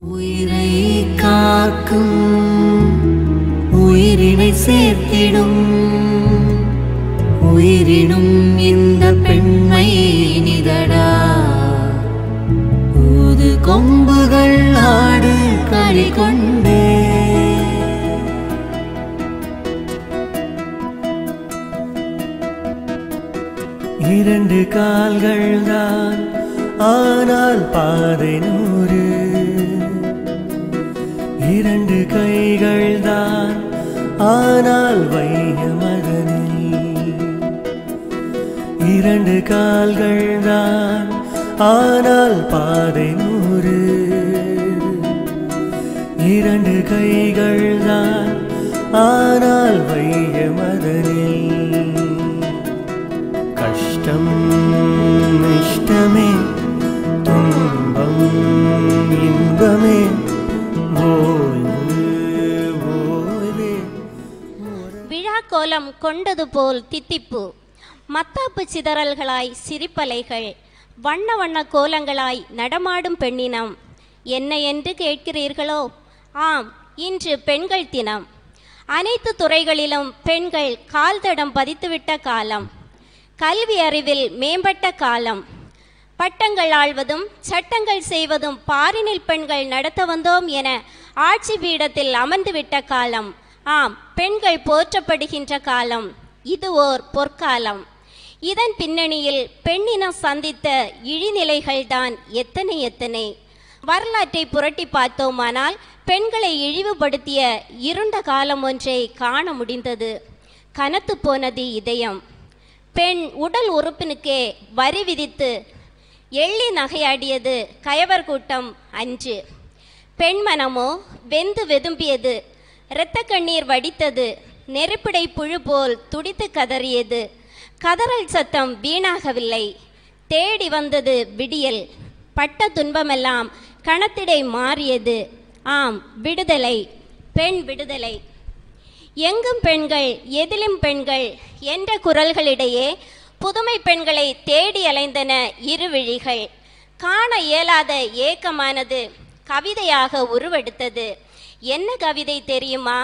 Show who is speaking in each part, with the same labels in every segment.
Speaker 1: உயிரை காக்கும் உயிரினை சேர்த்திடும் உயிரினும் இந்த பெண்மை இனிதடா ஊது கொம்புகள் ஆடு களி கொண்டே
Speaker 2: இரண்டு கால்கள் தான் ஆனால் பாதை நூறு இரண்டு கைகள் தான் ஆனால் வைய மகனில் இரண்டு கால்கள் தான் ஆனால் பாதை நூறு இரண்டு கைகள் தான் ஆனால் வைய மதனில் கஷ்டம் இஷ்டமே துன்பம் இன்பமே ஓய்வு ஓய்வே
Speaker 3: விழா கோலம் கொண்டது போல் தித்திப்பு மத்தாப்பு சிதறல்களாய் சிரிப்பலைகள் வண்ண வண்ண கோலங்களாய் நடமாடும் பெண்ணினம் என்ன என்று கேட்கிறீர்களோ ஆம் இன்று பெண்கள் தினம் அனைத்து துறைகளிலும் பெண்கள் கால் தடம் பதித்துவிட்ட காலம் கல்வி அறிவில் மேம்பட்ட காலம் பட்டங்கள் ஆள்வதும் சட்டங்கள் செய்வதும் பாரினில் பெண்கள் நடத்த வந்தோம் என ஆட்சி பீடத்தில் அமர்ந்துவிட்ட காலம் ஆம் பெண்கள் போற்றப்படுகின்ற காலம் இது ஓர் பொற்காலம் இதன் பின்னணியில் பெண்ணினம் சந்தித்த இழிநிலைகள்தான் எத்தனை எத்தனை வரலாற்றை புரட்டி பார்த்தோமானால் பெண்களை இழிவுபடுத்திய இருண்ட காலம் ஒன்றை காண முடிந்தது கனத்து போனது இதயம் பெண் உடல் உறுப்பினுக்கே வரி விதித்து எள்ளி நகையாடியது கயவர் கூட்டம் அன்று பெண் மனமோ வெந்து வெதும்பியது இரத்த கண்ணீர் வடித்தது நெருப்பிடை புழு போல் துடித்து கதறியது கதறல் சத்தம் வீணாகவில்லை தேடி வந்தது விடியல் பட்ட துன்பமெல்லாம் கணத்திடை மாறியது ஆம் விடுதலை பெண் விடுதலை எங்கும் பெண்கள் எதிலும் பெண்கள் என்ற குரல்களிடையே புதுமை பெண்களை தேடி அலைந்தன இருவிழிகள் காண இயலாத ஏக்கமானது கவிதையாக உருவெடுத்தது என்ன கவிதை தெரியுமா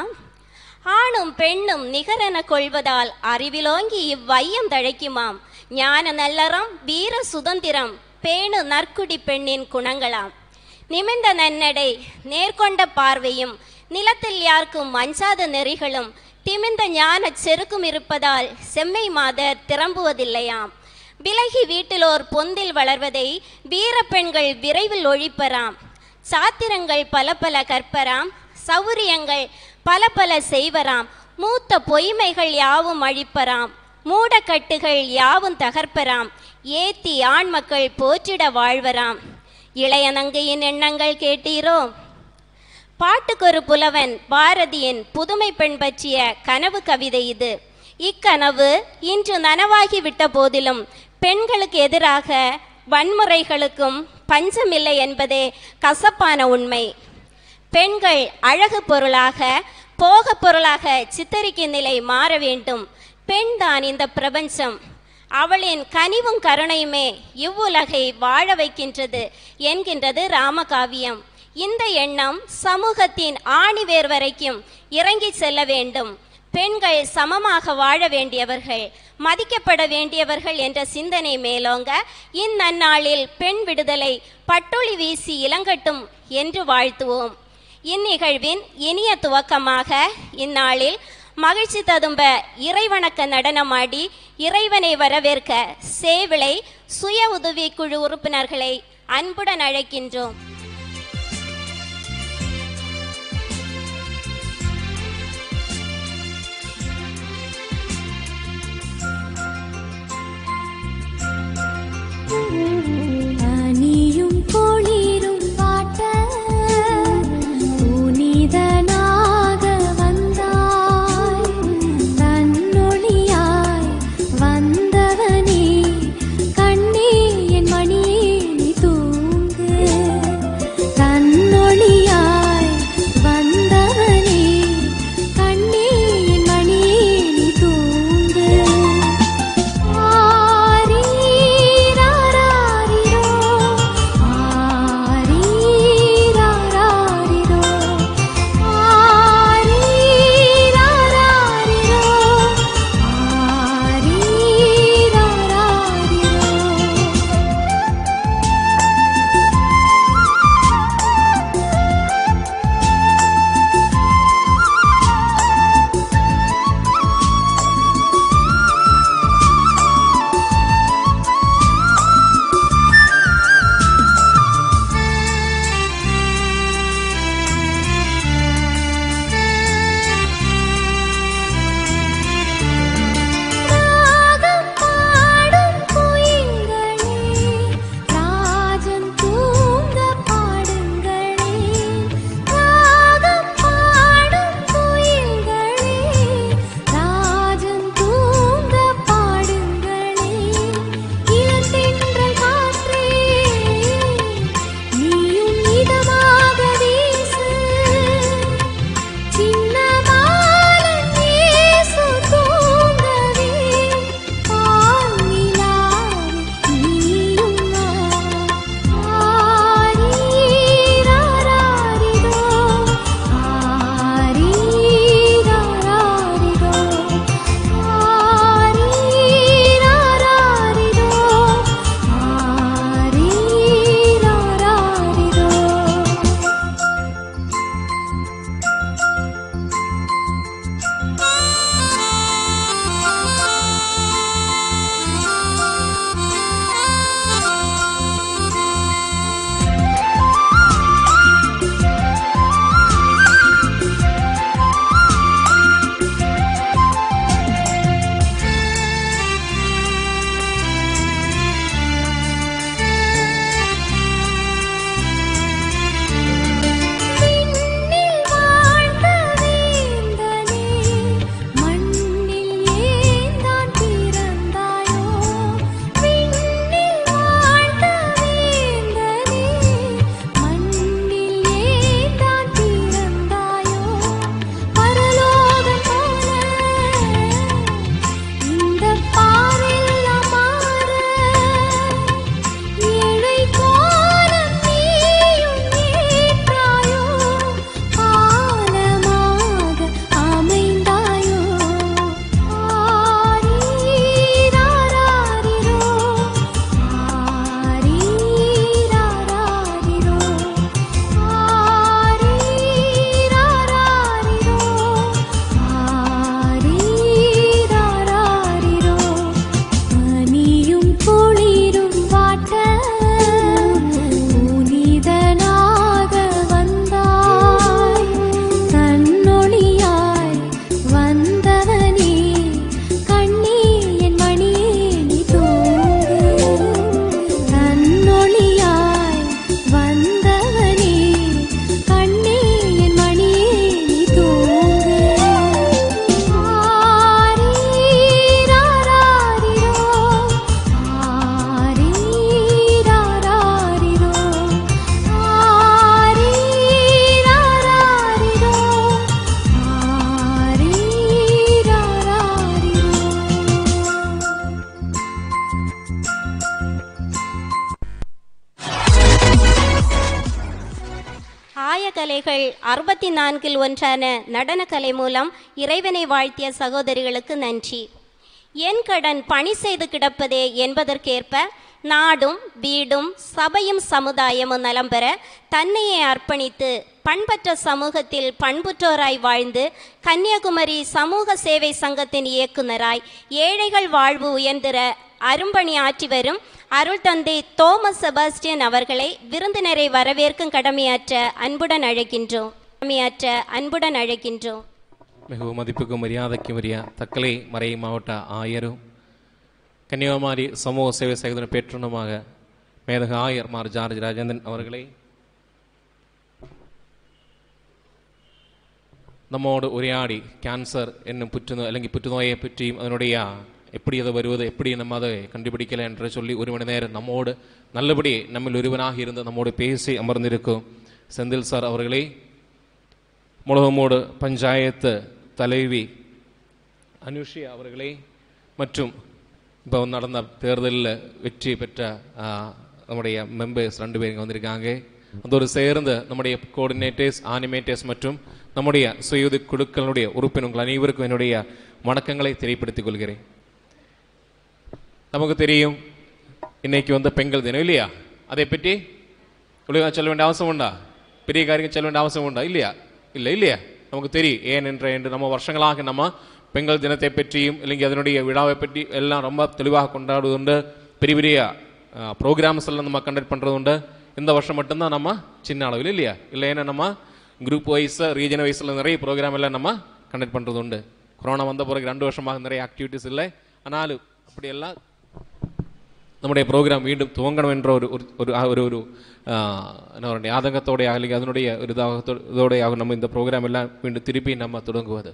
Speaker 3: ஆணும் பெண்ணும் நிகரென கொள்வதால் அறிவிலோங்கி இவ்வையம் தழைக்குமாம் ஞான நல்லறம் வீர சுதந்திரம் பேணு நற்குடி பெண்ணின் குணங்களாம் நிமிர்ந்த நன்னடை நேர்கொண்ட பார்வையும் நிலத்தில் யாருக்கும் அஞ்சாத நெறிகளும் திமிர்ந்த ஞான செருக்கும் இருப்பதால் செம்மை மாதர் திரம்புவதில்லையாம் விலகி வீட்டிலோர் பொந்தில் வளர்வதை வீர பெண்கள் விரைவில் ஒழிப்பராம் சாத்திரங்கள் பல பல கற்பராம் சௌரியங்கள் பல பல செய்வராம் மூத்த பொய்மைகள் யாவும் அழிப்பராம் மூடக்கட்டுகள் யாவும் தகர்ப்பராம் ஏத்தி ஆண் மக்கள் போற்றிட வாழ்வராம் இளைய நங்கையின் எண்ணங்கள் கேட்டீரோ பாட்டுக்கொரு புலவன் பாரதியின் புதுமை பெண் பற்றிய கனவு கவிதை இது இக்கனவு இன்று நனவாகி விட்ட போதிலும் பெண்களுக்கு எதிராக வன்முறைகளுக்கும் பஞ்சமில்லை என்பதே கசப்பான உண்மை பெண்கள் அழகு பொருளாக போக பொருளாக சித்தரிக்கும் நிலை மாற வேண்டும் பெண்தான் இந்த பிரபஞ்சம் அவளின் கனிவும் கருணையுமே இவ்வுலகை வாழ வைக்கின்றது என்கின்றது ராமகாவியம் இந்த எண்ணம் சமூகத்தின் ஆணிவேர் வரைக்கும் இறங்கி செல்ல வேண்டும் பெண்கள் சமமாக வாழ வேண்டியவர்கள் மதிக்கப்பட வேண்டியவர்கள் என்ற சிந்தனை மேலோங்க இந்நன்னாளில் பெண் விடுதலை பட்டொளி வீசி இளங்கட்டும் என்று வாழ்த்துவோம் இந்நிகழ்வின் இனிய துவக்கமாக இந்நாளில் மகிழ்ச்சி ததும்ப இறைவணக்க நடனமாடி இறைவனை வரவேற்க சேவிளை சுய உதவிக்குழு உறுப்பினர்களை அன்புடன் அழைக்கின்றோம்
Speaker 4: அணியும் கோளீரும் பாட்ட புனிதனாக வந்தாய் தன்னொழியாய் வந்தவனே கண்ணே என் மணியே நீ தூங்கு
Speaker 3: ஆயக்கலைகள் அறுபத்தி நான்கில் ஒன்றான நடனக்கலை மூலம் இறைவனை வாழ்த்திய சகோதரிகளுக்கு நன்றி என் கடன் பணி செய்து கிடப்பதே என்பதற்கேற்ப நாடும் வீடும் சபையும் சமுதாயமும் நலம் பெற தன்னையே அர்ப்பணித்து பண்பற்ற சமூகத்தில் பண்புற்றோராய் வாழ்ந்து கன்னியாகுமரி சமூக சேவை சங்கத்தின் இயக்குனராய் ஏழைகள் வாழ்வு உயர்ந்திர அரும்பணி ஆற்றி வரும் அருள் தந்தை தோமஸ் செபாஸ்டியன் அவர்களை விருந்தினரை வரவேற்கும் கடமையாற்ற அன்புடன் அழைக்கின்றோம் கடமையாற்ற அன்புடன் அழைக்கின்றோம்
Speaker 5: மிகவும் மதிப்புக்கும் மரியாதைக்கும் உரிய தக்கலை மறை மாவட்ட ஆயரும் கன்னியாகுமரி சமூக சேவை சங்கத்தின் பேற்றுனமாக மேதக ஆயர் மார் ஜார்ஜ் ராஜேந்திரன் அவர்களை നമ്മോട് ഉരയാടി ക്യാൻസർ എന്നും പുറ്റുനോ അല്ലെങ്കിൽ പുറ്റുനോയെ പറ്റിയും അതിനുடைய எப்படி அது வருவது எப்படி நம்ம அதை கண்டுபிடிக்கல என்று சொல்லி ஒரு மணி நேரம் நம்மோடு நல்லபடி நம்மில் ஒருவனாக இருந்து நம்மோடு பேசி அமர்ந்திருக்கும் செந்தில் சார் அவர்களை முழகமோடு பஞ்சாயத்து தலைவி அனுஷியா அவர்களை மற்றும் இப்போ நடந்த தேர்தலில் வெற்றி பெற்ற ஆ, நம்முடைய மெம்பர்ஸ் ரெண்டு பேர் இங்கே வந்திருக்காங்க அதோடு சேர்ந்து நம்முடைய கோஆர்டினேட்டர்ஸ் ஆனிமேட்டர்ஸ் மற்றும் நம்முடைய சுயுதி குழுக்களுடைய உறுப்பினர்கள் அனைவருக்கும் என்னுடைய வணக்கங்களை தெரியப்படுத்திக் கொள்கிறேன் நமக்கு தெரியும் இன்னைக்கு வந்து பெண்கள் தினம் இல்லையா அதை பற்றி ஒழுங்காக சொல்ல வேண்டிய அவசியம் உண்டா பெரிய காரியம் சொல்ல வேண்டிய அவசியம் உண்டா இல்லையா இல்லை இல்லையா நமக்கு தெரியும் ஏன் என்ற என்று நம்ம வருஷங்களாக நம்ம பெண்கள் தினத்தை பற்றியும் இல்லைங்க அதனுடைய விழாவை பற்றி எல்லாம் ரொம்ப தெளிவாக கொண்டாடுவதுண்டு பெரிய பெரிய ப்ரோக்ராம்ஸ் எல்லாம் நம்ம கண்டக்ட் பண்ணுறது உண்டு இந்த வருஷம் மட்டும்தான் நம்ம சின்ன அளவில் இல்லையா இல்லை ஏன்னா நம்ம குரூப் வைஸ் ரீஜன் வைஸில் நிறைய ப்ரோக்ராம் எல்லாம் நம்ம கண்டக்ட் பண்ணுறது உண்டு கொரோனா வந்த பிறகு ரெண்டு வருஷமாக நிறைய ஆக்டிவிட்டீஸ் இல்லை ஆனாலும் அப்படியெல்லாம் നമ്മുടെ പ്രോഗ്രാം വീണ്ടും തുവങ്ങണം എன்ற ഒരു ഒരു- ഒരു ആ ഒരു ഒരു ആ, என்ன പറയുക ஆதங்கத்தோட അല്ലെങ്കിൽ அதனுடைய ஒரு இதாக இதோடையாக நம்ம இந்த ப்ரோக்ராம் எல்லாம் மீண்டும் திருப்பி நம்ம தொடங்குவது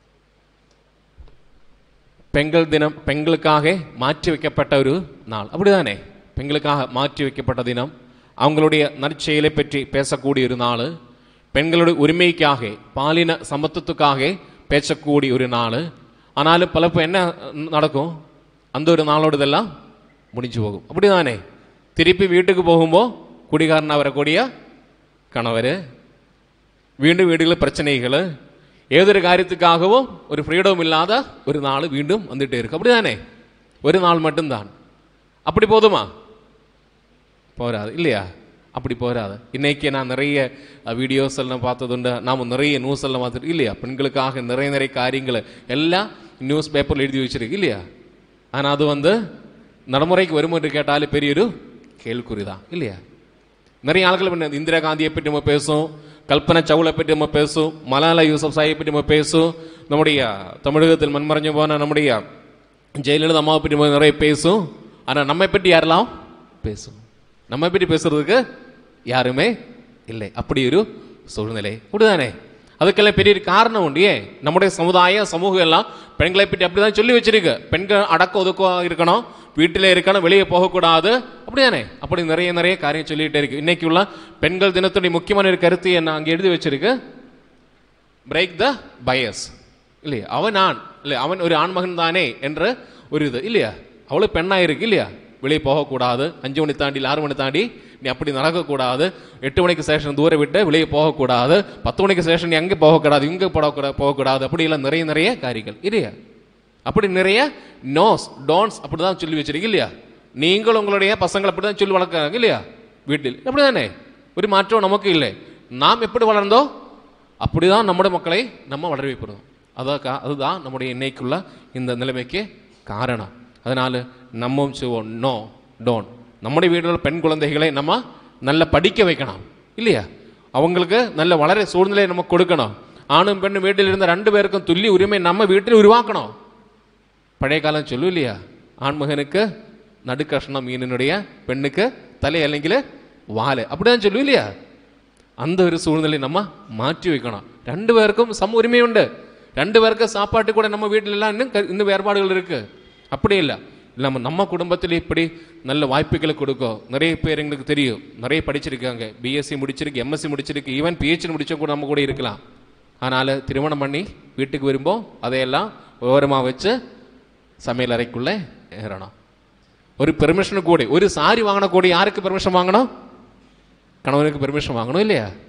Speaker 5: பெண்கள் தினம் பெண்களுக்காக மாற்றி வைக்கப்பட்ட ஒரு நாள் அப்படிதானே பெண்களுக்காக மாற்றி வைக்கப்பட்ட தினம் அவங்களுடைய நற்செயலை பற்றி பேசக்கூடிய ஒரு நாள் பெண்களுடைய உரிமைக்காக பாலின சமத்துவத்துக்காக பேசக்கூடிய ஒரு நாள் ஆனாலும் பலப்போ என்ன நடக்கும் அந்த ஒரு நாளோடு இதெல்லாம் முடிஞ்சு போகும் அப்படிதானே திருப்பி வீட்டுக்கு போகும்போது குடிகாரனாக வரக்கூடிய கணவர் വീണ്ടും വീടുകളിൽ പ്രശ്നങ്ങൾ ഏതൊരു കാര്യத்துக்காகவும் ஒரு ஃப்ரீடம் இல்லாத ஒரு நாள் மீண்டும் வந்துட்டே இருக்கு அப்படிதானே ஒரு நாள் மட்டும்தான் அப்படி போதுமா போராது இல்லையா அப்படி போராது இன்னைக்கு நான் நிறைய வீடியோஸ் எல்லாம் பார்த்ததுண்டு நாம் நிறைய நியூஸ் எல்லாம் பார்த்துட்டு இல்லையா பெண்களுக்காக நிறைய நிறைய காரியங்கள் எல்லாம் நியூஸ் பேப்பரில் எழுதி வச்சிருக்கு இல்லையா ஆனால் அது வந்து நடைமுறைக்கு வரும் என்று கேட்டாலே பெரிய ஒரு கேள்விக்குறி தான் இல்லையா நிறைய ஆட்கள் பண்ண இந்திரா காந்தியை பற்றி நம்ம பேசும் கல்பனா சவுளை பற்றி நம்ம பேசும் மலாலா யூசப் சாயை பற்றி நம்ம பேசும் நம்முடைய தமிழகத்தில் மண்மறைஞ்சு போன நம்முடைய ஜெயலலிதா அம்மாவை பற்றி நம்ம நிறைய பேசும் ஆனால் நம்மை பற்றி யாரெல்லாம் பேசும் நம்மை பற்றி பேசுறதுக்கு யாருமே இல்லை அப்படி ஒரு சூழ்நிலை அப்படிதானே அதுக்கெல்லாம் பெரிய ஒரு காரணம் உண்டு ஏன் நம்முடைய சமுதாயம் சமூகம் எல்லாம் பெண்களை பற்றி அப்படிதான் சொல்லி வச்சிருக்கு பெண்கள் அடக்க ஒதுக்கம் இருக்கணும் வீட்டிலே இருக்கணும் வெளியே போகக்கூடாது அப்படிதானே அப்படி நிறைய நிறைய காரியம் சொல்லிட்டே இருக்கு இன்னைக்கு உள்ள பெண்கள் தினத்துடைய முக்கியமான ஒரு கருத்து என்ன அங்கே எழுதி வச்சிருக்கு பிரேக் த பயஸ் இல்லையா அவன் ஆண் இல்லை அவன் ஒரு ஆண்மகன் தானே என்ற ஒரு இது இல்லையா அவளும் பெண்ணா இருக்கு இல்லையா வெளியே போகக்கூடாது அஞ்சு மணி தாண்டி இல்லை ஆறு மணி தாண்டி நீ அப்படி நடக்கக்கூடாது எட்டு மணிக்கு ஸ்டேஷன் தூர விட்டு வெளியே போகக்கூடாது பத்து மணிக்கு ஸ்டேஷன் நீ அங்கே போகக்கூடாது இங்கே போடக்கூடாது போகக்கூடாது அப்படி எல்லாம் நிறைய நிறைய காரியங்கள் இல்லையா அப்படி நிறைய நோஸ் டோன்ஸ் அப்படி தான் சொல்லி வச்சிருக்கீங்க இல்லையா நீங்கள் உங்களுடைய பசங்களை அப்படி தான் சொல்லி வளர்க்குறாங்க இல்லையா வீட்டில் அப்படி தானே ஒரு மாற்றம் நமக்கு இல்லை நாம் எப்படி வளர்ந்தோ அப்படிதான் நம்முடைய மக்களை நம்ம வளர வைப்போம் அதான் கா- அதுதான் நம்முடைய இன்னைக்குள்ள இந்த நிலைமைக்கு காரணம் அதனால நம்மும் செய்வோம் நோ டோன் நம்முடைய வீடுகளில் பெண் குழந்தைகளை நம்ம நல்லா படிக்க வைக்கணும் இல்லையா அவங்களுக்கு நல்ல வளர சூழ்நிலையை நம்ம கொடுக்கணும் ஆணும் பெண்ணும் வீட்டில் இருந்த ரெண்டு பேருக்கும் துல்லிய உரிமை நம்ம வீட்டில் உருவாக்கணும் பழைய காலம் சொல்லும் இல்லையா ஆண்மகனுக்கு நடுக்கஷ்ணம் மீனினுடைய பெண்ணுக்கு தலை അല്ലെങ്കിൽ வாല് அப்படிதான் சொல்லும் இல்லையா அந்த ஒரு சூழ்நிலை நம்ம மாற்றி வைக்கணும் ரெண்டு பேருக்கும் சம உரிமையுண்டு ரெண்டு பேருக்கு சாப்பாட்டு கூட நம்ம வீட்டில எல்லாம் இன்னும் க- இன்னும் வேறுபாடுகள் இருக்கு அப்படி இல்லை நம்ம நம்ம குடும்பத்தில் இப்படி நல்ல வாய்ப்புகளை கொடுக்கும் நிறைய பேர் எங்களுக்கு தெரியும் நிறைய படிச்சிருக்காங்க பிஎஸ்சி முடிச்சிருக்கு எம்எஸ்சி முடிச்சிருக்கு ஈவன் பிஹெச்டி முடிச்ச கூட நம்ம கூட இருக்கலாம் ஆனால் திருமணம் பண்ணி வீட்டுக்கு வரும்போது அதையெல்லாம் ஓரமாக வச்சு சமையல் அறைக்குள்ளே ஏறணும் ஒரு பெர்மிஷன் கூடி ஒரு சாரி வாங்கின கூடி யாருக்கு பெர்மிஷன் வாங்கணும் கணவனுக்கு பெர்மிஷன் வாங்கணும் இல்லையா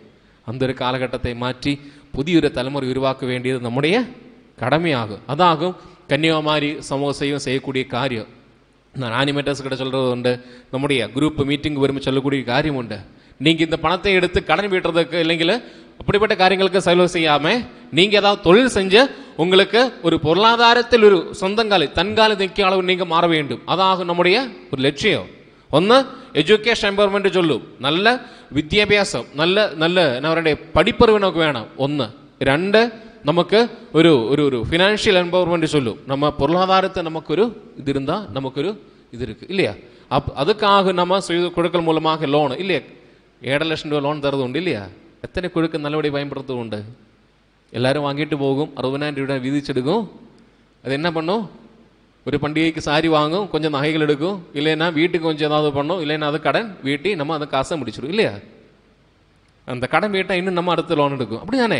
Speaker 5: அந்த ஒரு காலகட்டத்தை மாற்றி புதிയൊரு தலைமுறை உருவாக்க வேண்டியது நம்முடைய கடமையாகும் அதாகும் கன்னியாகுமரி சமூக செய்யும் செய்யக்கூடிய காரியம் நான் ஆனிமேட்டர்ஸ் கிட்ட சொல்கிறது உண்டு நம்முடைய குரூப் மீட்டிங் வரும் சொல்லக்கூடிய காரியம் உண்டு நீங்கள் இந்த பணத்தை எடுத்து கடன் வீட்டுறதுக்கு இல்லைங்கள அப்படிப்பட்ட காரியங்களுக்கு செலவு செய்யாமல் நீங்கள் ஏதாவது தொழில் செஞ்சு உங்களுக்கு ஒரு பொருளாதாரத்தில் ஒரு சொந்தங்காலை தன்கால நிற்க அளவு நீங்கள் மாற வேண்டும் அதாகும் நம்முடைய ஒரு லட்சியம் ഒന്ന് എഡ്യൂക്കേഷൻ എംപവർമെന്റ് ചൊല്ലും നല്ല വിദ്യാഭ്യാസം നല്ല നല്ല എന്നാ പറയണ്ടേ പഠിപ്പറിവ് നമുക്ക് വേണം ഒന്ന് രണ്ട് നമുക്ക് ഒരു ഒരു ഒരു ഫിനാൻഷ്യൽ എംപവർമെന്റ് ചൊല്ലും நம்ம பொருளாதாரத்தை நமக்கு ஒரு இது இருந்தா நமக்கு ஒரு இது இருக்கு இல்லையா அப் அதுக்காக நம்ம சுய குழுக்கள் மூலமாக லோன் இல்லையா ஏழரை லட்சம் ரூபா லோன் தரது உண்டு இல்லையா எத்தனை குழுக்கள் நல்லபடி பயன்படுத்துவது உண்டு எல்லாரும் வாங்கிட்டு போகும் அறுபதாயிரம் ரூபாய் விதிச்செடுக்கும் அது என்ன பண்ணும் ஒரு பண்டிகைக்கு சாரி வாங்கும் கொஞ்சம் நகைகள் எடுக்கும் இல்லைன்னா வீட்டுக்கு கொஞ்சம் ஏதாவது பண்ணும் இல்லைன்னா அது கடன் வீட்டி நம்ம அதை காசை முடிச்சிடும் இல்லையா அந்த கடன் வீட்டை இன்னும் நம்ம அடுத்த லோன் எடுக்கும் அப்படிதானே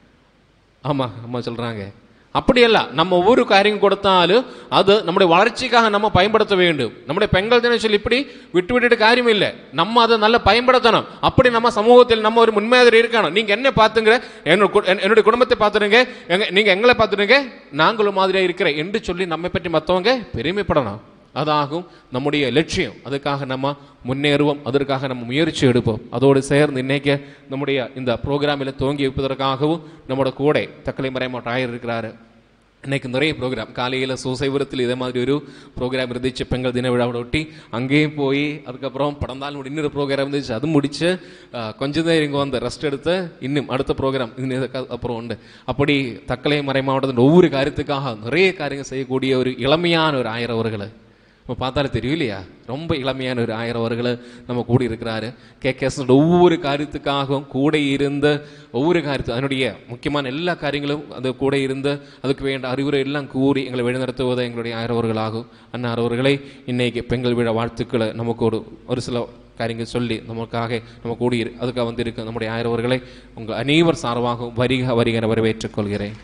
Speaker 5: ஆமாம் அம்மா சொல்கிறாங்க அப்படியல்ல நம்ம ஒவ்வொரு காரியம் கொடுத்தாலும் அது நம்முடைய வளர்ச்சிக்காக நம்ம பயன்படுத்த வேண்டும் நம்முடைய பெண்கள் தினம் சொல்லி இப்படி விட்டு விட்டுட்டு காரியம் இல்லை நம்ம அதை நல்லா பயன்படுத்தணும் அப்படி நம்ம சமூகத்தில் நம்ம ஒரு முன்மாதிரி இருக்கணும் நீங்க என்ன பார்த்துங்க என்னோட கு- என்- என்னுடைய குடும்பத்தை பார்த்துடுங்க எங்க நீங்க எங்களை பார்த்துடுங்க நாங்களும் மாதிரியா இருக்கிறேன் என்று சொல்லி நம்மை பற்றி மற்றவங்க பெருமைப்படணும் அதாகும் நம்முடைய லட்சியம் அதுக்காக நம்ம முன்னேறுவோம் அதற்காக நம்ம முயற்சி எடுப்போம் அதோடு சேர்ந்து இன்னைக்கு நம்முடைய இந்த ப்ரோக்ராமில் துவங்கி வைப்பதற்காகவும் நம்மளோட கூட தக்கலை மறைமாட்ட ஆயர் இருக்கிறாரு இன்னைக்கு நிறைய ப்ரோக்ராம் காலையில் சூசைபுரத்தில் இதே மாதிரி ஒரு ப்ரோக்ராம் இருந்துச்சு பெண்கள் தின விழாவோட ஒட்டி அங்கேயும் போய் அதுக்கப்புறம் படந்தால் இன்னொரு ப்ரோக்ராம் இருந்துச்சு அது முடிச்சு ஆஹ், கொஞ்ச நேரம் இங்கே வந்து ரெஸ்ட் எடுத்து இன்னும் அடுத்த ப்ரோக்ராம் இன்னும் இதுக்கு அப்புறம் உண்டு அப்படி தக்கலை மறை மாவட்டத்தின் ஒவ்வொரு காரியத்துக்காக நிறைய காரியங்கள் செய்யக்கூடிய ஒரு இளமையான ஒரு ஆயிரம் அவர்களை நம்ம பார்த்தாலே தெரியும் இல்லையா ரொம்ப இளமையான ஒரு ஆயிரம் அவர்கள் நம்ம கூடி இருக்கிறாரு கேகேஎஸ் ஒவ்வொரு காரியத்துக்காகவும் கூட இருந்து ஒவ்வொரு காரியத்து அதனுடைய முக்கியமான எல்லா காரியங்களும் அது கூட இருந்து அதுக்கு வேண்ட அறிவுரை எல்லாம் கூறி எங்களை வழிநடத்துவது எங்களுடைய ஆயிரவர்களாகும் அண்ணா அவர்களை இன்னைக்கு பெண்கள் விழா வாழ்த்துக்களை நமக்கு ஒரு ஒரு சில காரியங்கள் சொல்லி நமக்காக நம்ம கூடி இரு- அதுக்காக வந்து இருக்கு நம்முடைய ஆயிரவர்களை உங்கள் அனைவர் சார்பாகவும் வரிக வரிக என வரவேற்றுக் கொள்கிறேன்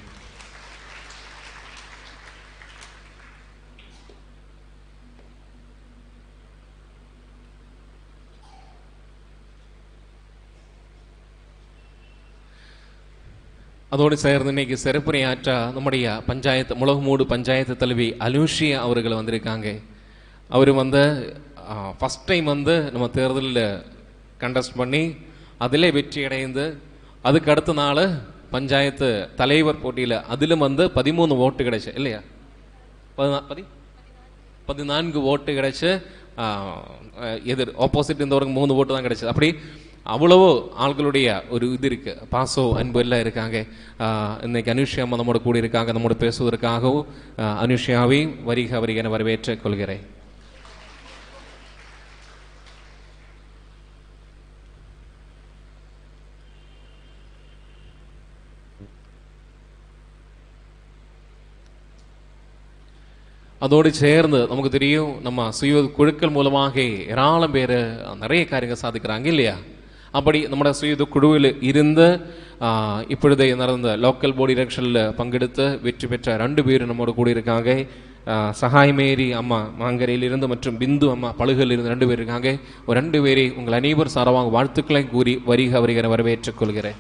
Speaker 5: அதோடு சேர்ந்து இன்னைக்கு சிறப்புரையாற்ற நம்முடைய பஞ்சாயத்து முளகுமூடு பஞ்சாயத்து தலைவி அலூஷியா அவர்கள் வந்திருக்காங்க அவர் வந்து ஃபஸ்ட் டைம் வந்து நம்ம தேர்தலில் கண்டஸ்ட் பண்ணி அதிலே வெற்றி அடைந்து அதுக்கு அடுத்த நாள் பஞ்சாயத்து தலைவர் போட்டியில் அதிலும் வந்து பதிமூணு ஓட்டு கிடைச்சு இல்லையா பதினா- பதி பதினான்கு ஓட்டு கிடைச்சு ஆ, எதிர் ஆப்போசிட் இருந்தவருக்கு மூணு ஓட்டு தான் கிடைச்சது அப்படி அவ்வளவோ ஆள்களுடைய ஒரு இது இருக்கு பாசோ அன்பு எல்லாம் இருக்காங்க ஆ, இன்னைக்கு அனுஷ்யா அம்மா நம்மோட கூடி இருக்காங்க நம்மோட பேசுவதற்காகவும் ஆ, அனுஷ்யாவை வரிக வரிக என வரவேற்றுக் கொள்கிறேன் அதோடு சேர்ந்து நமக்கு தெரியும் நம்ம சுய குழுக்கள் மூலமாக ஏராளம் பேர் நிறைய காரியங்கள் சாதிக்கிறாங்க இல்லையா அப்படி നമ്മുടെ சுய குழுவில் இருந்து ஆ, இப்பொழுது நடந்த லோக்கல் போர்டு எலெக்ஷனில் பங்கெடுத்து வெற்றி பெற்ற ரெண்டு பேர் நம்மோட கூட இருக்காங்க ஆ, சகாய்மேரி அம்மா மாங்கரையிலிருந்து மற்றும் பிந்து அம்மா பழுகையில் இருந்து ரெண்டு பேர் இருக்காங்க ஒரு ரெண்டு பேரை உங்கள் அனைவர் சார்பாக வாழ்த்துக்களை கூறி வரிக வருகிற வரவேற்றுக் கொள்கிறேன்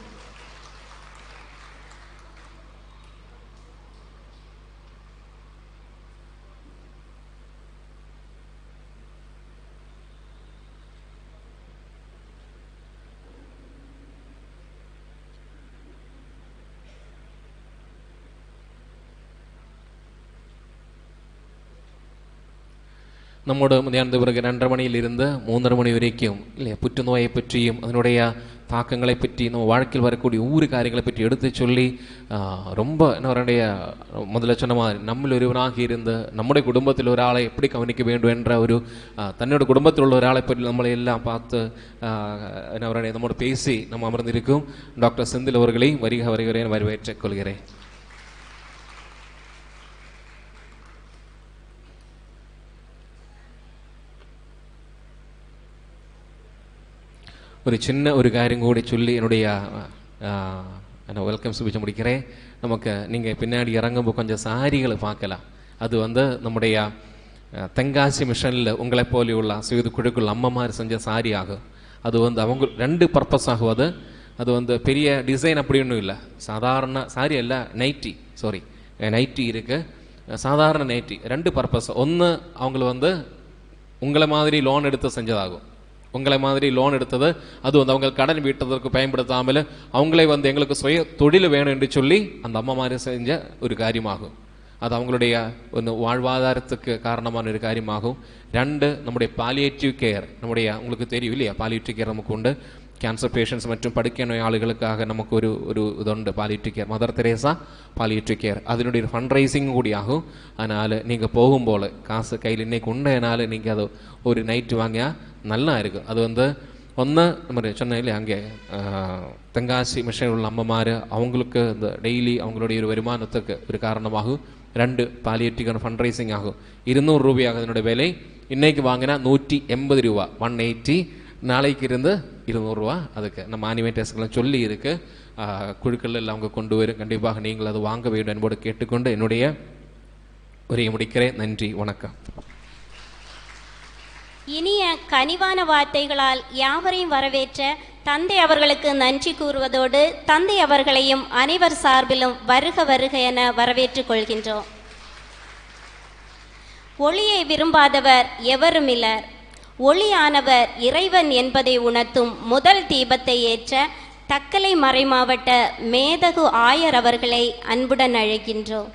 Speaker 5: നമ്മോട് മധ്യാഹ്നത്തെ പിറகு രണ്ടര മണിയിലിരുന്ന് മൂന്നര மணி வரைக்கும் இல்லையா புற்றுநோயை பற்றியும் அதனுடைய தாக்கங்களை பற்றி நம்ம வாழ்க்கையில் வரக்கூடிய ஒவ்வொரு காரியங்களை பற்றி எடுத்து சொல்லி ஆ, ரொம்ப என்ன அவருடைய முதல்ல சொன்ன மாதிரி நம்மில் ஒருவனாக இருந்து நம்முடைய குடும்பத்தில் ஒரு ஆளை எப்படி கவனிக்க வேண்டும் என்ற ஒரு ஆ, தன்னோட குடும்பத்தில் உள்ள ஒரு ஆளை பற்றி நம்மளை எல்லாம் பார்த்து ஆ, என்ன அவருடைய நம்மோட பேசி நம்ம அமர்ந்திருக்கும் டாக்டர் செந்தில் அவர்களை வருக வருகிறேன் வரவேற்றுக் கொள்கிறேன் ஒரு சின்ன ஒரு காரியம் கூட சொல்லி என்னுடைய நான் வெல்கம் ஸ்பீச் முடிக்கிறேன் நமக்கு நீங்கள் பின்னாடி இறங்கும்போது கொஞ்சம் சாரிகளை பார்க்கலாம் அது வந்து நம்முடைய அஹ், தென்காசி மிஷனில் உங்களை போലെയുള്ള சுயது குழுக்குள் அம்மமார் செஞ்ச சாரி ஆகும் அது வந்து அவங்க ரெண்டு பர்பஸ் ஆகும் அது அது வந்து பெரிய டிசைன் அப்படி ஒன்றும் இல்லை சாதாரண சாரி அல்ல நைட்டி சாரி நைட்டி இருக்குது சாதாரண நைட்டி ரெண்டு பர்பஸ் ஒன்று அவங்கள வந்து உங்களை மாதிரி லோன் எடுத்து செஞ்சதாகும் உங்களை மாதிரி லோன் எடுத்தது அது வந்து அவங்க கடன் வீட்டதற்கு பயன்படுத்தாமல் அவங்களே வந்து எங்களுக்கு சுய தொழில் வேணும் என்று சொல்லி அந்த அம்மா மாதிரி செஞ்ச ஒரு காரியமாகும் அது அவங்களுடைய ஒரு வாழ்வாதாரத்துக்கு காரணமான ஒரு காரியமாகும் ரெண்டு நம்முடைய பாலியேட்டிவ் கேர் நம்முடைய உங்களுக்கு தெரியும் இல்லையா பாலியேட்டிவ் கேர் நமக்கு உண்டு கேன்சர் பேஷண்ட்ஸ் மற்றும் படுக்கை நோயாளிகளுக்காக நமக்கு ஒரு ஒரு ഇതുണ്ട് palliative care Mother Teresa palliative care അതിനുடைய ഒരു ഫണ്ട് റൈസിങ് കൂടിയാകും അതിനാൽ நீங்கள் போகும்போது காசு கையில் இன்னைக்கு உண்டனால நீங்கள் அது ஒரு நைட்டு வாங்கியா நல்லா இருக்கும் அது வந்து ഒന്ന് நம்ம சொன்னேன் இல்லையா அங்கே ஆஹ், தென்காசி மிஷன் உள்ள அம்மமார் அவங்களுக்கு இந்த டெய்லி அவங்களுடைய ஒரு வருமானத்துக்கு ஒரு காரணமாகும் ரெண்டு பாலியேட்டிவ் ஃபண்ட் ரைசிங் ஆகும் இருநூறு ரூபாயாக அதனுடைய விலை இன்னைக்கு வாங்கினா நூற்றி எண்பது ரூபா ஒன் எயிட்டி நாளைக்கு இருந்து இருநூறுவா அதுக்கு நம்ம ஆனிமேட்டர்ஸ்க்கெல்லாம் சொல்லி இருக்கு ஆஹ், குழுக்கள் எல்லாம் அவங்க கொண்டு வரும் கண்டிப்பாக நீங்கள் அது வாங்க வேண்டும் என்போடு கேட்டுக்கொண்டு என்னுடைய உரையை முடிக்கிறேன் நன்றி வணக்கம்
Speaker 3: இனிய கனிவான வார்த்தைகளால் யாவரையும் வரவேற்ற தந்தை அவர்களுக்கு நன்றி கூறுவதோடு தந்தை அவர்களையும் அனைவர் சார்பிலும் வருக வருக என வரவேற்றுக் கொள்கின்றோம் ஒளியை விரும்பாதவர் எவருமில்லர் ஒளியானவர் இறைவன் என்பதை உணர்த்தும் முதல் தீபத்தை ஏற்ற தக்கலை மறைமாவட்ட மேதகு ஆயர் அவர்களை அன்புடன் அழைக்கின்றோம்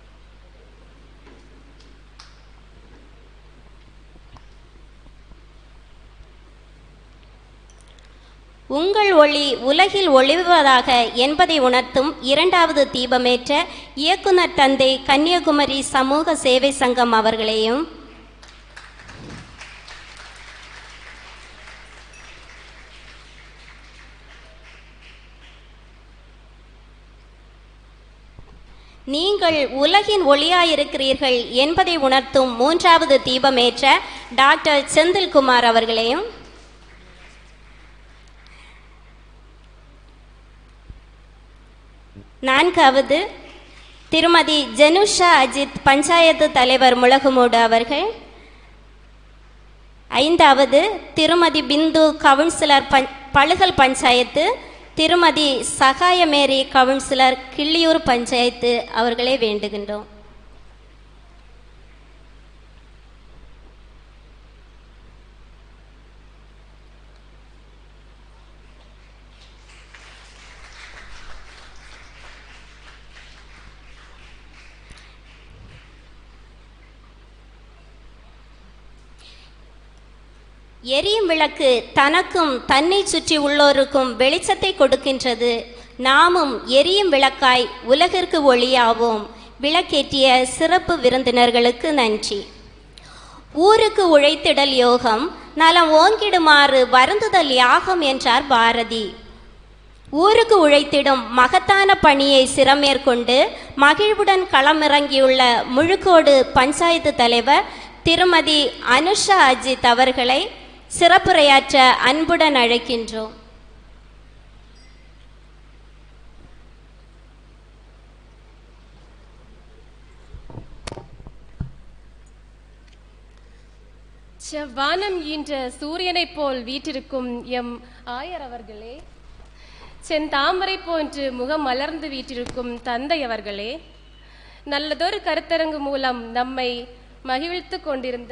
Speaker 3: உங்கள் ஒளி உலகில் ஒளிர்வதாக என்பதை உணர்த்தும் இரண்டாவது தீபமேற்ற இயக்குனர் தந்தை கன்னியாகுமரி சமூக சேவை சங்கம் அவர்களையும் நீங்கள் உலகின் ஒளியாயிருக்கிறீர்கள் என்பதை உணர்த்தும் மூன்றாவது தீபமேற்ற டாக்டர் செந்தில்குமார் அவர்களையும் நான்காவது திருமதி ஜனுஷா அஜித் பஞ்சாயத்து தலைவர் முளகுமூடு அவர்கள் ஐந்தாவது திருமதி பிந்து கவுன்சிலர் பஞ் பழுகல் பஞ்சாயத்து திருமதி சகாயமேரி கவுன்சிலர் கிள்ளியூர் பஞ்சாயத்து அவர்களே வேண்டுகின்றோம் எரியும் விளக்கு தனக்கும் தன்னை சுற்றி உள்ளோருக்கும் வெளிச்சத்தை கொடுக்கின்றது நாமும் எரியும் விளக்காய் உலகிற்கு ஒளியாவோம் விளக்கேற்றிய சிறப்பு விருந்தினர்களுக்கு நன்றி ஊருக்கு உழைத்திடல் யோகம் நலம் ஓங்கிடுமாறு வருந்துதல் யாகம் என்றார் பாரதி ஊருக்கு உழைத்திடும் மகத்தான பணியை சிறமேற்கொண்டு மகிழ்வுடன் களமிறங்கியுள்ள முழுக்கோடு பஞ்சாயத்து தலைவர் திருமதி அனுஷா அஜித் அவர்களை சிறப்புரையாற்ற அன்புடன் அழைக்கின்றோம்
Speaker 6: செவ்வானம் ஈன்ற சூரியனைப் போல் வீற்றிருக்கும் எம் ஆயர் அவர்களே செந்தாமரை போன்று முகம் மலர்ந்து வீற்றிருக்கும் தந்தை அவர்களே நல்லதொரு கருத்தரங்கு மூலம் நம்மை மகிழ்த்து கொண்டிருந்த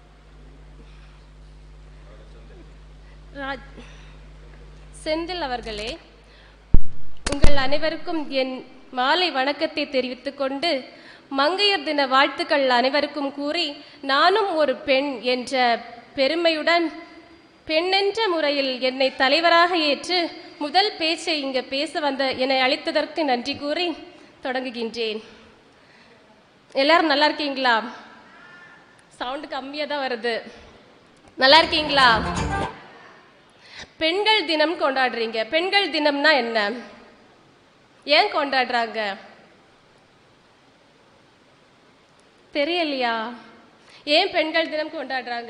Speaker 6: ராஜ் செந்தில் அவர்களே உங்கள் அனைவருக்கும் என் மாலை வணக்கத்தை தெரிவித்துக் கொண்டு மங்கையர் தின வாழ்த்துக்கள் அனைவருக்கும் கூறி நானும் ஒரு பெண் என்ற பெருமையுடன் பெண்ணென்ற முறையில் என்னை தலைவராக ஏற்று முதல் பேச்சை இங்கு பேச வந்த என்னை அழைத்ததற்கு நன்றி கூறி தொடங்குகின்றேன் எல்லாரும் நல்லா இருக்கீங்களா சவுண்டு கம்மியாக தான் வருது நல்லா இருக்கீங்களா பெண்கள் தினம் கொண்டாடுறீங்க பெண்கள் தினம்னா என்ன ஏன் கொண்டாடுறாங்க தெரியலையா ஏன் பெண்கள் தினம் கொண்டாடுறாங்க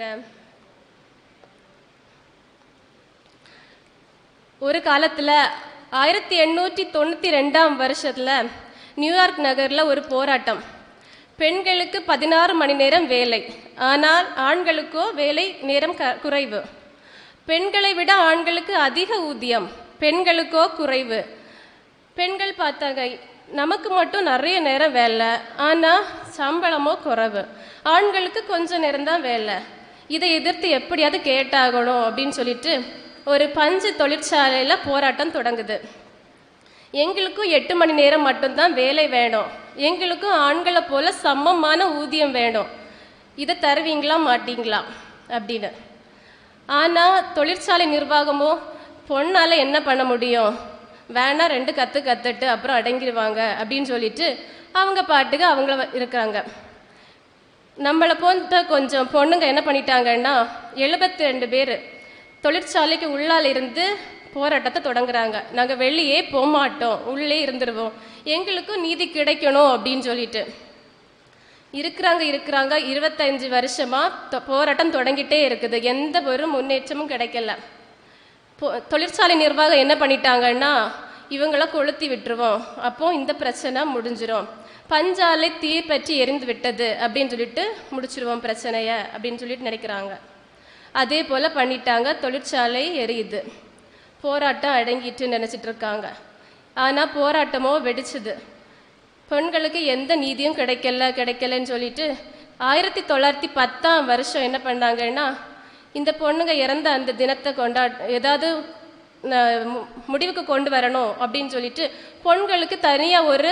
Speaker 6: ஒரு காலத்துல ஆயிரத்தி எண்ணூற்றி தொண்ணூற்றி ரெண்டாம் வருஷத்துல நியூயார்க் நகர்ல ஒரு போராட்டம் பெண்களுக்கு பதினாறு மணி நேரம் வேலை ஆனால் ஆண்களுக்கோ வேலை நேரம் க குறைவு பெண்களை விட ஆண்களுக்கு அதிக ஊதியம் பெண்களுக்கோ குறைவு பெண்கள் பார்த்தாங்க நமக்கு மட்டும் நிறைய நேரம் வேலை ஆனால் சம்பளமோ குறைவு ஆண்களுக்கு கொஞ்ச நேரம் தான் வேலை இதை எதிர்த்து எப்படியாவது கேட்டாகணும் அப்படின்னு சொல்லிட்டு ஒரு பஞ்சு தொழிற்சாலையில் போராட்டம் தொடங்குது எங்களுக்கும் எட்டு மணி நேரம் மட்டும்தான் வேலை வேணும் எங்களுக்கும் ஆண்களை போல சமமான ஊதியம் வேணும் இதை தருவீங்களா மாட்டீங்களா அப்படின்னு ஆனால் தொழிற்சாலை நிர்வாகமோ பொண்ணால் என்ன பண்ண முடியும் வேணா ரெண்டு கற்று கற்றுட்டு அப்புறம் அடங்கிடுவாங்க அப்படின்னு சொல்லிட்டு அவங்க பாட்டுக்கு அவங்கள வ- இருக்காங்க நம்மளை போன்ற கொஞ்சம் பொண்ணுங்க என்ன பண்ணிட்டாங்கன்னா எழுபத்தி ரெண்டு பேர் தொழிற்சாலைக்கு உள்ளால இருந்து போராட்டத்தை தொடங்குறாங்க நாங்கள் வெளியே போக மாட்டோம் உள்ளே இருந்துருவோம் எங்களுக்கும் நீதி கிடைக்கணும் அப்படின்னு சொல்லிட்டு இருக்கிறாங்க இருக்கிறாங்க இருபத்தஞ்சு வருஷமா தொ- போராட்டம் தொடங்கிட்டே இருக்குது எந்த ஒரு முன்னேற்றமும் கிடைக்கல பொ- தொழிற்சாலை நிர்வாகம் என்ன பண்ணிட்டாங்கன்னா இவங்கள கொளுத்தி விட்டுருவோம் அப்போ இந்த பிரச்சனை முடிஞ்சிரும் பஞ்சாலை தீ பற்றி எரிந்து விட்டது அப்படின்னு சொல்லிட்டு முடிச்சிருவோம் பிரச்சனைய அப்படின்னு சொல்லிட்டு நினைக்கிறாங்க அதே போல் பண்ணிட்டாங்க தொழிற்சாலை எரியுது போராட்டம் அடங்கிட்டு நினச்சிட்டு இருக்காங்க ஆனால் போராட்டமோ வெடிச்சுது பெண்களுக்கு எந்த நீதியும் கிடைக்கல கிடைக்கலன்னு சொல்லிட்டு ஆயிரத்தி தொள்ளாயிரத்தி பத்தாம் வருஷம் என்ன பண்ணாங்கன்னா இந்த பொண்ணுங்க இறந்த அந்த தினத்தை கொண்டா ஏதாவது ந- மு- முடிவுக்கு கொண்டு வரணும் அப்படின்னு சொல்லிட்டு பெண்களுக்கு தனியாக ஒரு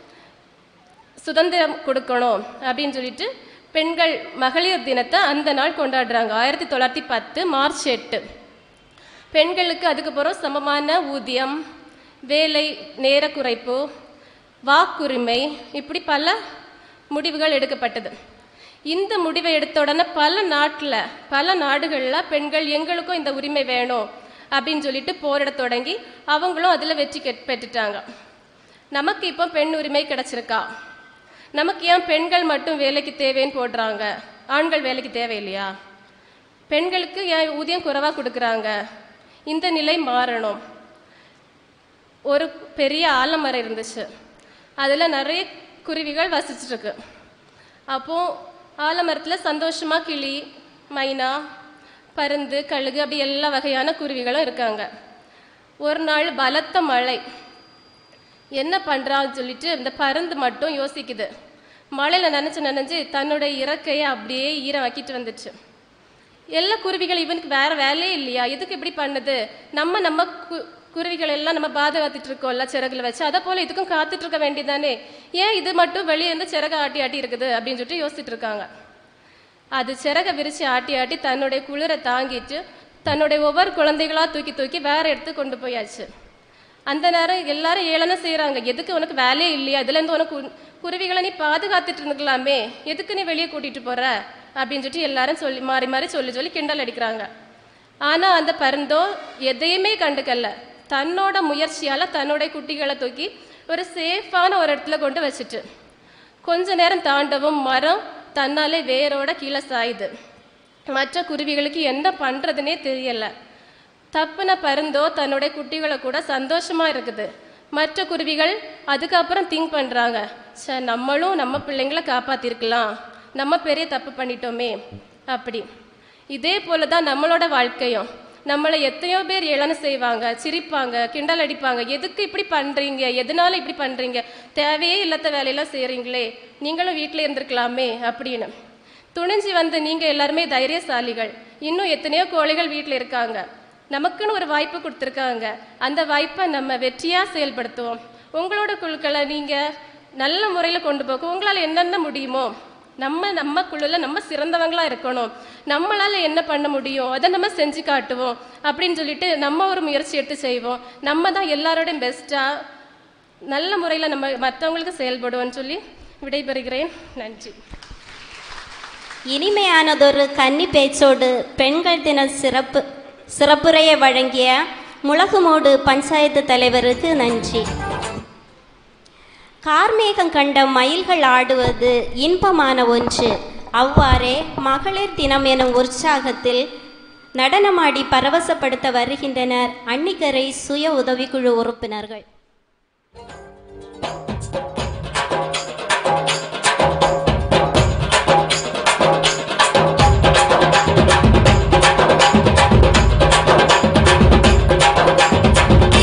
Speaker 6: சுதந்திரம் கொடுக்கணும் அப்படின்னு சொல்லிட்டு பெண்கள் மகளிர் தினத்தை அந்த நாள் கொண்டாடுறாங்க ஆயிரத்தி தொள்ளாயிரத்தி பத்து மார்ச் எட்டு பெண்களுக்கு அதுக்கப்புறம் சமமான ஊதியம் வேலை நேர குறைப்பு வாக்குரிமை இப்படி பல முடிவுகள் எடுக்கப்பட்டது இந்த முடிவை எடுத்த உடனே பல நாட்டில் பல நாடுகளில் பெண்கள் எங்களுக்கும் இந்த உரிமை வேணும் அப்படின்னு சொல்லிட்டு போரிட தொடங்கி அவங்களும் அதில் வெற்றி கெட் பெற்றுட்டாங்க நமக்கு இப்போ பெண் உரிமை கிடைச்சிருக்கா நமக்கு ஏன் பெண்கள் மட்டும் வேலைக்கு தேவைன்னு போடுறாங்க ஆண்கள் வேலைக்கு தேவையில்லையா பெண்களுக்கு ஏன் ஊதியம் குறைவாக கொடுக்குறாங்க இந்த நிலை மாறணும் ஒரு பெரிய ஆலமரம் இருந்துச்சு அதில் நிறைய குருவிகள் வசிச்சுட்டு இருக்கு அப்போ ஆலமரத்தில் சந்தோஷமா கிளி மைனா பருந்து கழுகு அப்படி எல்லா வகையான குருவிகளும் இருக்காங்க ஒரு நாள் பலத்த மழை என்ன பண்ணுறான்னு சொல்லிட்டு இந்த பருந்து மட்டும் யோசிக்குது மழையில் நனைஞ்சு நனைஞ்சு தன்னோட இறக்கையை அப்படியே ஈரமாக்கிட்டு வந்துச்சு எல்லா குருவிகள் இவனுக்கு வேற வேலையே இல்லையா எதுக்கு இப்படி பண்ணுது நம்ம நம்ம கு- குருவிகள் எல்லாம் நம்ம பாதுகாத்துட்டு இருக்கோம்ல சிறகுல வச்சு அதை போல இதுக்கும் காத்துட்டு இருக்க வேண்டியதானே ஏன் இது மட்டும் வெளியே இருந்து சிறக ஆட்டி ஆட்டி இருக்குது அப்படின்னு சொல்லிட்டு யோசிச்சுட்டு இருக்காங்க அது சிறக விரிச்சு ஆட்டி ஆட்டி தன்னுடைய குளிரை தாங்கிட்டு தன்னுடைய ஒவ்வொரு குழந்தைகளா தூக்கி தூக்கி வேற இடத்து கொண்டு போயாச்சு அந்த நேரம் எல்லாரும் ஏளனம் செய்றாங்க எதுக்கு உனக்கு வேலையே இல்லையா இதுல இருந்து உனக்கு கு- குருவிகளை நீ பாதுகாத்துட்டு இருந்துக்கலாமே எதுக்கு நீ வெளியே கூட்டிட்டு போற அப்படின்னு சொல்லிட்டு எல்லாரும் சொல்லி மாறி மாறி சொல்லி சொல்லி கிண்டல் அடிக்கிறாங்க ஆனா அந்த பருந்தோ எதையுமே கண்டுக்கல தன்னோட முயற்சியால தன்னோட குட்டிகளை தூக்கி ஒரு சேஃபான ஒரு இடத்துல கொண்டு வச்சுட்டு கொஞ்ச நேரம் தாண்டவும் மரம் தன்னாலே வேரோட கீழே சாயுது மற்ற குருவிகளுக்கு என்ன பண்றதுனே தெரியல தப்புன பருந்தோ தன்னுடைய குட்டிகளை கூட சந்தோஷமா இருக்குது மற்ற குருவிகள் அதுக்கப்புறம் திங்க் பண்றாங்க சே நம்மளும் நம்ம பிள்ளைங்களை காப்பாத்திருக்கலாம் நம்ம பெரிய தப்பு பண்ணிட்டோமே அப்படி இதே போல தான் நம்மளோட வாழ்க்கையும் நம்மளை எத்தனையோ பேர் ஏளனம் செய்வாங்க சிரிப்பாங்க கிண்டல் அடிப்பாங்க எதுக்கு இப்படி பண்றீங்க எதனால இப்படி பண்றீங்க தேவையே இல்லாத வேலையெல்லாம் செய்றீங்களே நீங்களும் வீட்டில் இருந்திருக்கலாமே அப்படின்னு துணிஞ்சு வந்து நீங்க எல்லாருமே தைரியசாலிகள் இன்னும் எத்தனையோ கோழைகள் வீட்டில் இருக்காங்க நமக்குன்னு ஒரு வாய்ப்பு கொடுத்துருக்காங்க அந்த வாய்ப்பை நம்ம வெற்றியா செயல்படுத்துவோம் உங்களோட குழுக்களை நீங்க நல்ல முறையில கொண்டு போக உங்களால என்னென்ன முடியுமோ நம்ம நம்ம குழுல நம்ம சிறந்தவங்களா இருக்கணும் நம்மளால என்ன பண்ண முடியும் அதை நம்ம செஞ்சு காட்டுவோம் அப்படின்னு சொல்லிட்டு நம்ம ஒரு முயற்சி எடுத்து செய்வோம் நம்ம தான் எல்லாரோடையும் பெஸ்டா நல்ல முறையில் நம்ம மற்றவங்களுக்கு செயல்படுவோம்னு சொல்லி விடைபெறுகிறேன் நன்றி
Speaker 3: இனிமையானதொரு கன்னி பேச்சோடு பெண்கள் தின சிறப்பு சிறப்புரையை வழங்கிய முளகுமோடு பஞ்சாயத்து தலைவருக்கு நன்றி கார்மேகம் கண்ட மயில்கள் ஆடுவது இன்பமான ஒன்று அவ்வாறே மகளிர் தினம் எனும் உற்சாகத்தில் நடனமாடி பரவசப்படுத்த வருகின்றனர் அன்னிக்கரை சுய உதவிக்குழு உறுப்பினர்கள்
Speaker 4: ஆ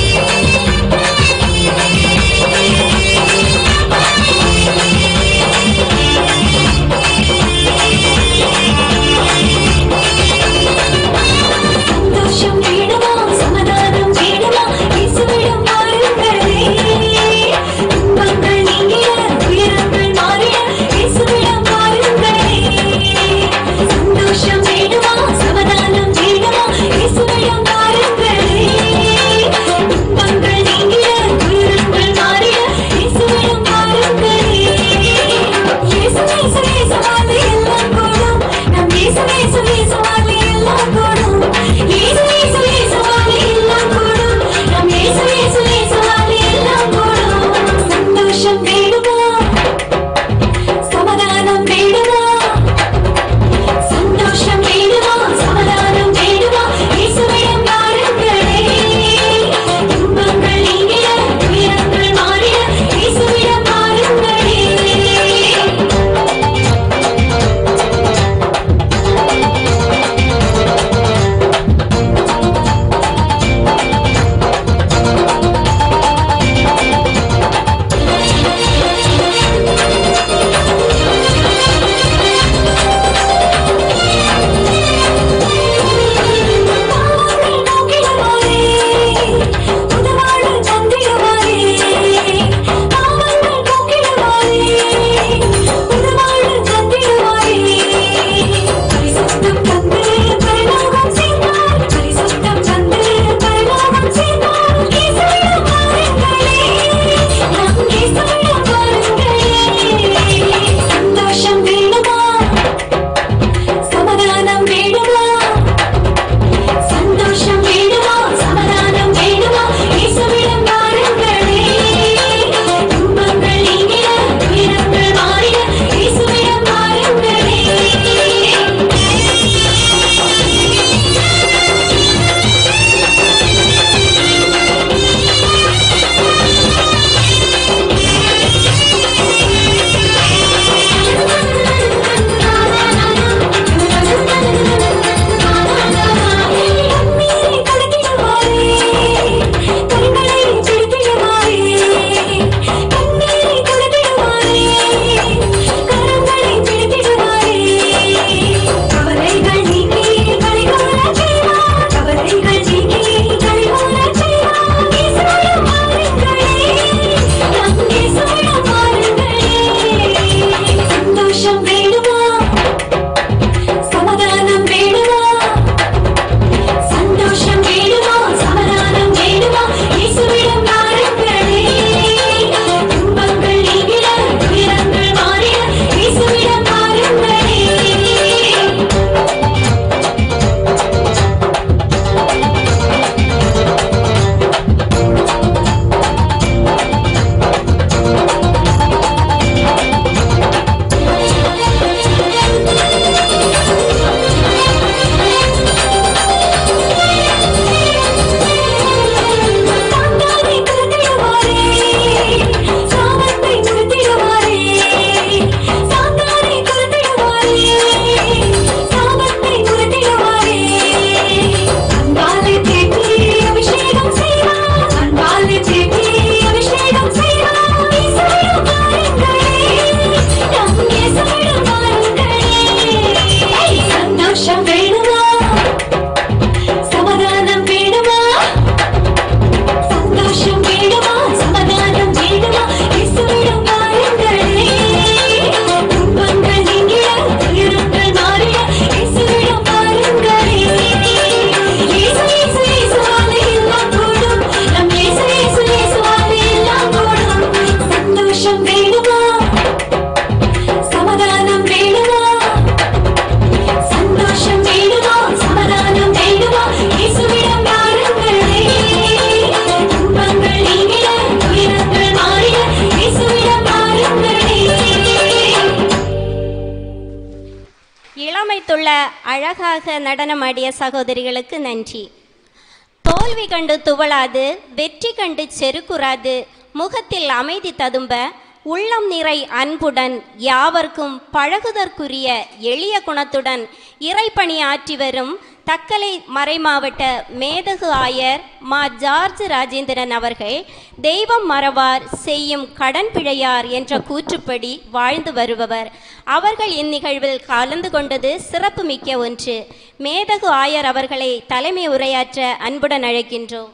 Speaker 3: அழகாக நடனமாடிய சகோதரிகளுக்கு நன்றி தோல்வி கண்டு துவளாது வெற்றி கண்டு செருக்குறாது முகத்தில் அமைதி ததும்ப உள்ளம் நிறை அன்புடன் யாவர்க்கும் பழகுதற்குரிய எளிய குணத்துடன் இறைப்பணி ஆற்றி வரும் தக்கலை மறைமாவட்ட மேதகு ஆயர் மா ஜார்ஜ் ராஜேந்திரன் அவர்கள் தெய்வம் மறவார் செய்யும் கடன் பிழையார் என்ற கூற்றுப்படி வாழ்ந்து வருபவர் அவர்கள் இந்நிகழ்வில் கலந்து கொண்டது சிறப்புமிக்க ஒன்று மேதகு ஆயர் அவர்களை தலைமை உரையாற்ற அன்புடன் அழைக்கின்றோம்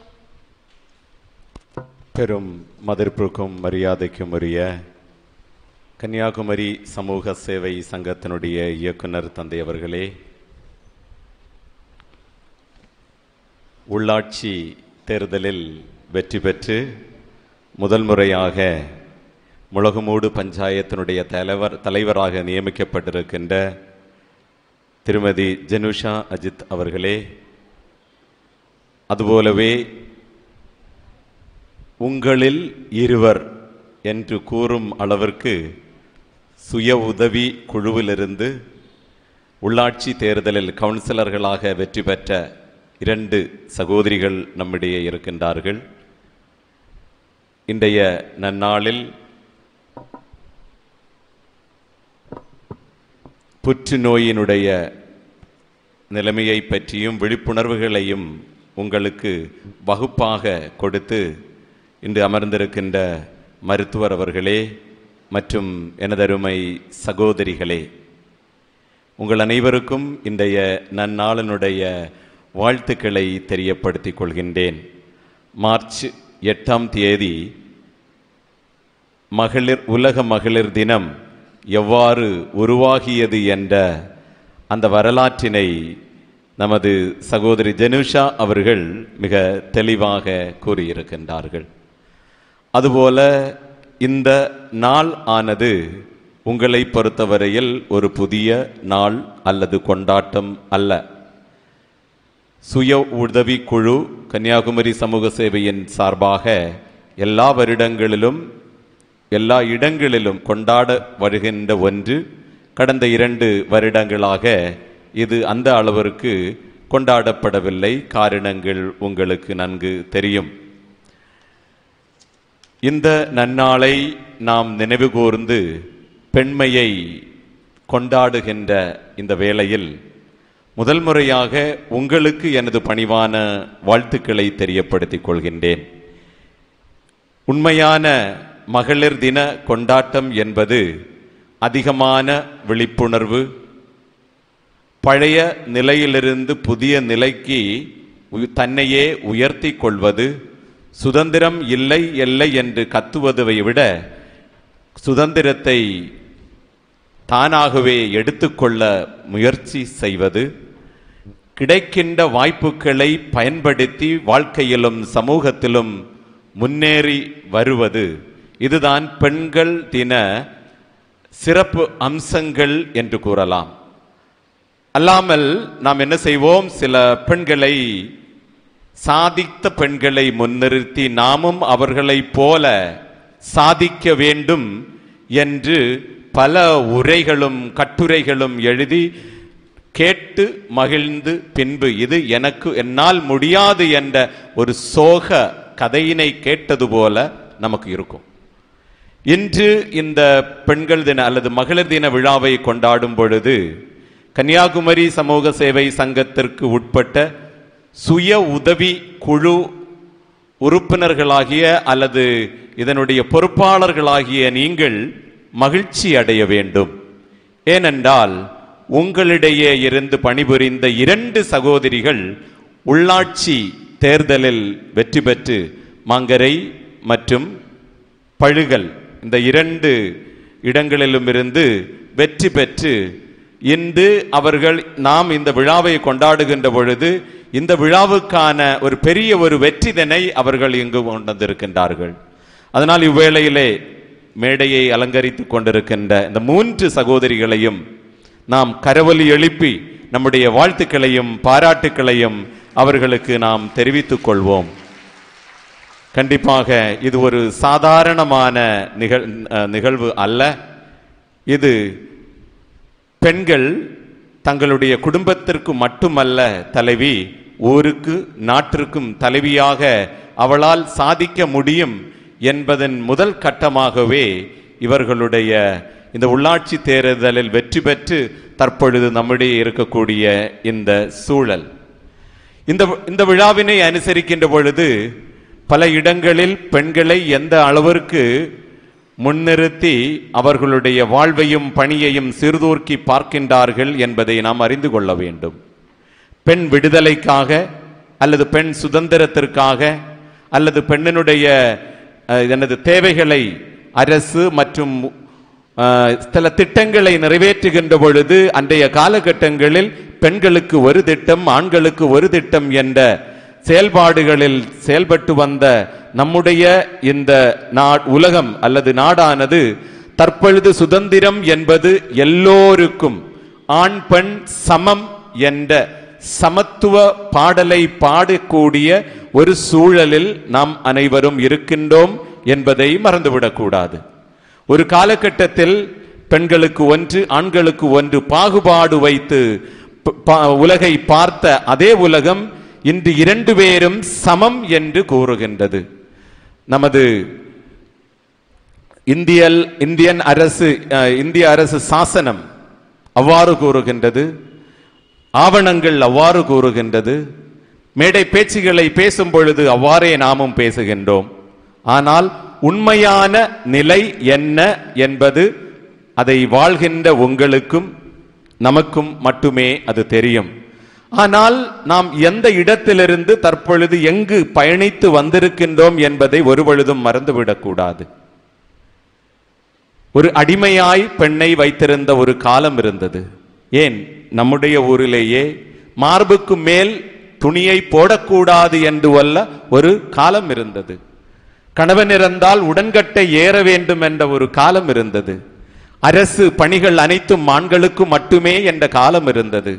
Speaker 7: பெரும் மதிப்பிற்கும் மரியாதைக்கும் உரிய கன்னியாகுமரி சமூக சேவை சங்கத்தினுடைய இயக்குனர் தந்தை அவர்களே உள்ளாட்சி தேர்தலில் வெற்றி பெற்று முதல் முறையாக முழகுமூடு பஞ்சாயத்தினுடைய தலைவர் தலைவராக நியமிக்கப்பட்டிருக்கின்ற திருமதி ஜெனுஷா அஜித் அவர்களே அதுபோலவே உங்களில் இருவர் என்று கூறும் அளவிற்கு சுய உதவி குழுவிலிருந்து உள்ளாட்சி தேர்தலில் கவுன்சிலர்களாக வெற்றி பெற்ற இரண்டு சகோதரிகள் நம்மிடையே இருக்கின்றார்கள் இன்றைய நன்னாளில் புற்றுநோயினுடைய நிலைமையை பற்றியும் விழிப்புணர்வுகளையும் உங்களுக்கு வகுப்பாக கொடுத்து இன்று அமர்ந்திருக்கின்ற மருத்துவர் அவர்களே மற்றும் எனதருமை சகோதரிகளே உங்கள் அனைவருக்கும் இன்றைய நன்னாளினுடைய வாழ்த்துக்களை தெரியப்படுத்திக் கொள்கின்றேன் மார்ச் எட்டாம் தேதி மகளிர் உலக மகளிர் தினம் எவ்வாறு உருவாகியது என்ற அந்த வரலாற்றினை நமது சகோதரி ஜெனுஷா அவர்கள் மிக தெளிவாக கூறியிருக்கின்றார்கள் அதுபோல இந்த நாள் ஆனது உங்களை பொறுத்தவரையில் ஒரு புதிய நாள் அல்லது கொண்டாட்டம் அல்ல சுய உதவி குழு கன்னியாகுமரி சமூக சேவையின் சார்பாக எல்லா வருடங்களிலும் எல்லா இடங்களிலும் கொண்டாட வருகின்ற ஒன்று கடந்த இரண்டு வருடங்களாக இது அந்த அளவிற்கு கொண்டாடப்படவில்லை காரணங்கள் உங்களுக்கு நன்கு தெரியும் இந்த நன்னாளை நாம் நினைவு கூர்ந்து பெண்மையை கொண்டாடுகின்ற இந்த வேளையில் முதல் முறையாக உங்களுக்கு எனது பணிவான வாழ்த்துக்களை தெரியப்படுத்திக் கொள்கின்றேன் உண்மையான மகளிர் தின கொண்டாட்டம் என்பது அதிகமான விழிப்புணர்வு பழைய நிலையிலிருந்து புதிய நிலைக்கு உ- தன்னையே உயர்த்தி கொள்வது சுதந்திரம் இல்லை இல்லை என்று கத்துவதை விட சுதந்திரத்தை தானாகவே எடுத்துக்கொள்ள முயற்சி செய்வது கிடைக்கின்ற வாய்ப்புகளை பயன்படுத்தி வாழ்க்கையிலும் சமூகத்திலும் முன்னேறி வருவது இதுதான் பெண்கள் தின சிறப்பு அம்சங்கள் என்று கூறலாம் அல்லாமல் நாம் என்ன செய்வோம் சில பெண்களை சாதித்த பெண்களை முன்னிறுத்தி நாமும் அவர்களைப் போல சாதிக்க வேண்டும் என்று பல உரைகளும் கட்டுரைகளும் எழுதி கேட்டு மகிழ்ந்து பின்பு இது எனக்கு என்னால் முடியாது என்ற ஒரு சோக கதையினை கேட்டது போல நமக்கு இருக்கும் இன்று இந்த பெண்கள் தின அல்லது மகளிர் தின விழாவை கொண்டாடும் பொழுது கன்னியாகுமரி சமூக சேவை சங்கத்திற்கு உட்பட்ட சுய உதவி குழு உறுப்பினர்களாகிய அல்லது இதனுடைய பொறுப்பாளர்களாகிய நீங்கள் மகிழ்ச்சி அடைய வேண்டும் ஏனென்றால் உங்களிடையே இருந்து பணிபுரிந்த இரண்டு சகோதரிகள் உள்ளாட்சி தேர்தலில் வெற்றி பெற்று மாங்கரை மற்றும் பழுகல் இந்த இரண்டு இடங்களிலும் இருந்து வெற்றி பெற்று இன்று அவர்கள் நாம் இந்த விழாவை கொண்டாடுகின்ற பொழுது இந்த விழாவுக்கான ஒரு பெரிய ஒரு வெற்றிதனை அவர்கள் இங்கு கொண்டு வந்திருக்கின்றார்கள் அதனால் இவ்வேளையிலே மேடையை அலங்கரித்துக் கொண்டிருக்கின்ற இந்த மூன்று சகோதரிகளையும் நாம் கரவொலி எழுப்பி நம்முடைய வாழ்த்துக்களையும் பாராட்டுக்களையும் அவர்களுக்கு நாம் தெரிவித்துக் கொள்வோம் கண்டிப்பாக இது ஒரு சாதாரணமான நிகழ் அஹ், நிகழ்வு அல்ல இது பெண்கள் தங்களுடைய குடும்பத்திற்கு மட்டுமல்ல தலைவி ஊருக்கு நாட்டிற்கும் தலைவியாக அவளால் சாதிக்க முடியும் என்பதன் முதல் கட்டமாகவே இவர்களுடைய இந்த உள்ளாட்சி தேர்தலில் வெற்றி பெற்று தற்பொழுது நம்மிடையே இருக்கக்கூடிய இந்த சூழல் இந்த இந்த விழாவினை அனுசரிக்கின்ற பொழுது பல இடங்களில் பெண்களை எந்த அளவிற்கு முன்னிறுத்தி அவர்களுடைய வாழ்வையும் பணியையும் சீர்தூக்கி பார்க்கின்றார்கள் என்பதை நாம் அறிந்து கொள்ள வேண்டும் பெண் விடுதலைக்காக அல்லது பெண் சுதந்திரத்திற்காக அல்லது பெண்ணினுடைய அஹ், எனது தேவைகளை அரசு மற்றும் அஹ், சில திட்டங்களை நிறைவேற்றுகின்ற பொழுது அன்றைய காலகட்டங்களில் பெண்களுக்கு ஒரு திட்டம் ஆண்களுக்கு ஒரு திட்டம் என்ற செயல்பாடுகளில் செயல்பட்டு வந்த நம்முடைய இந்த நா உலகம் அல்லது நாடானது தற்பொழுது சுதந்திரம் என்பது எல்லோருக்கும் ஆண் பெண் சமம் என்ற சமத்துவ பாடலை பாடக்கூடிய ஒரு சூழலில் நாம் அனைவரும் இருக்கின்றோம் என்பதை மறந்துவிடக்கூடாது ஒரு காலகட்டத்தில் பெண்களுக்கு ஒன்று ஆண்களுக்கு ஒன்று பாகுபாடு வைத்து ப- பா- உலகை பார்த்த அதே உலகம் இன்று இரண்டு பேரும் சமம் என்று கூறுகின்றது நமது இந்தியல் இந்தியன் அரசு அஹ், இந்திய அரசு சாசனம் அவ்வாறு கூறுகின்றது ஆவணங்கள் அவ்வாறு கூறுகின்றது மேடை பேச்சுகளை பேசும் பொழுது அவ்வாறே நாமும் பேசுகின்றோம் ஆனால் உண்மையான நிலை என்ன என்பது அதை வாழ்கின்ற உங்களுக்கும் நமக்கும் மட்டுமே அது தெரியும் ஆனால் நாம் எந்த இடத்திலிருந்து தற்பொழுது எங்கு பயணித்து வந்திருக்கின்றோம் என்பதை ஒருபொழுதும் மறந்துவிடக்கூடாது ஒரு அடிமையாய் பெண்ணை வைத்திருந்த ஒரு காலம் இருந்தது ஏன் நம்முடைய ஊரிலேயே மார்புக்கு மேல் துணியை போடக்கூடாது என்று வல்ல ஒரு காலம் இருந்தது கணவன் இறந்தால் உடன்கட்டை ஏற வேண்டும் என்ற ஒரு காலம் இருந்தது அரசு பணிகள் அனைத்தும் ஆண்களுக்கு மட்டுமே என்ற காலம் இருந்தது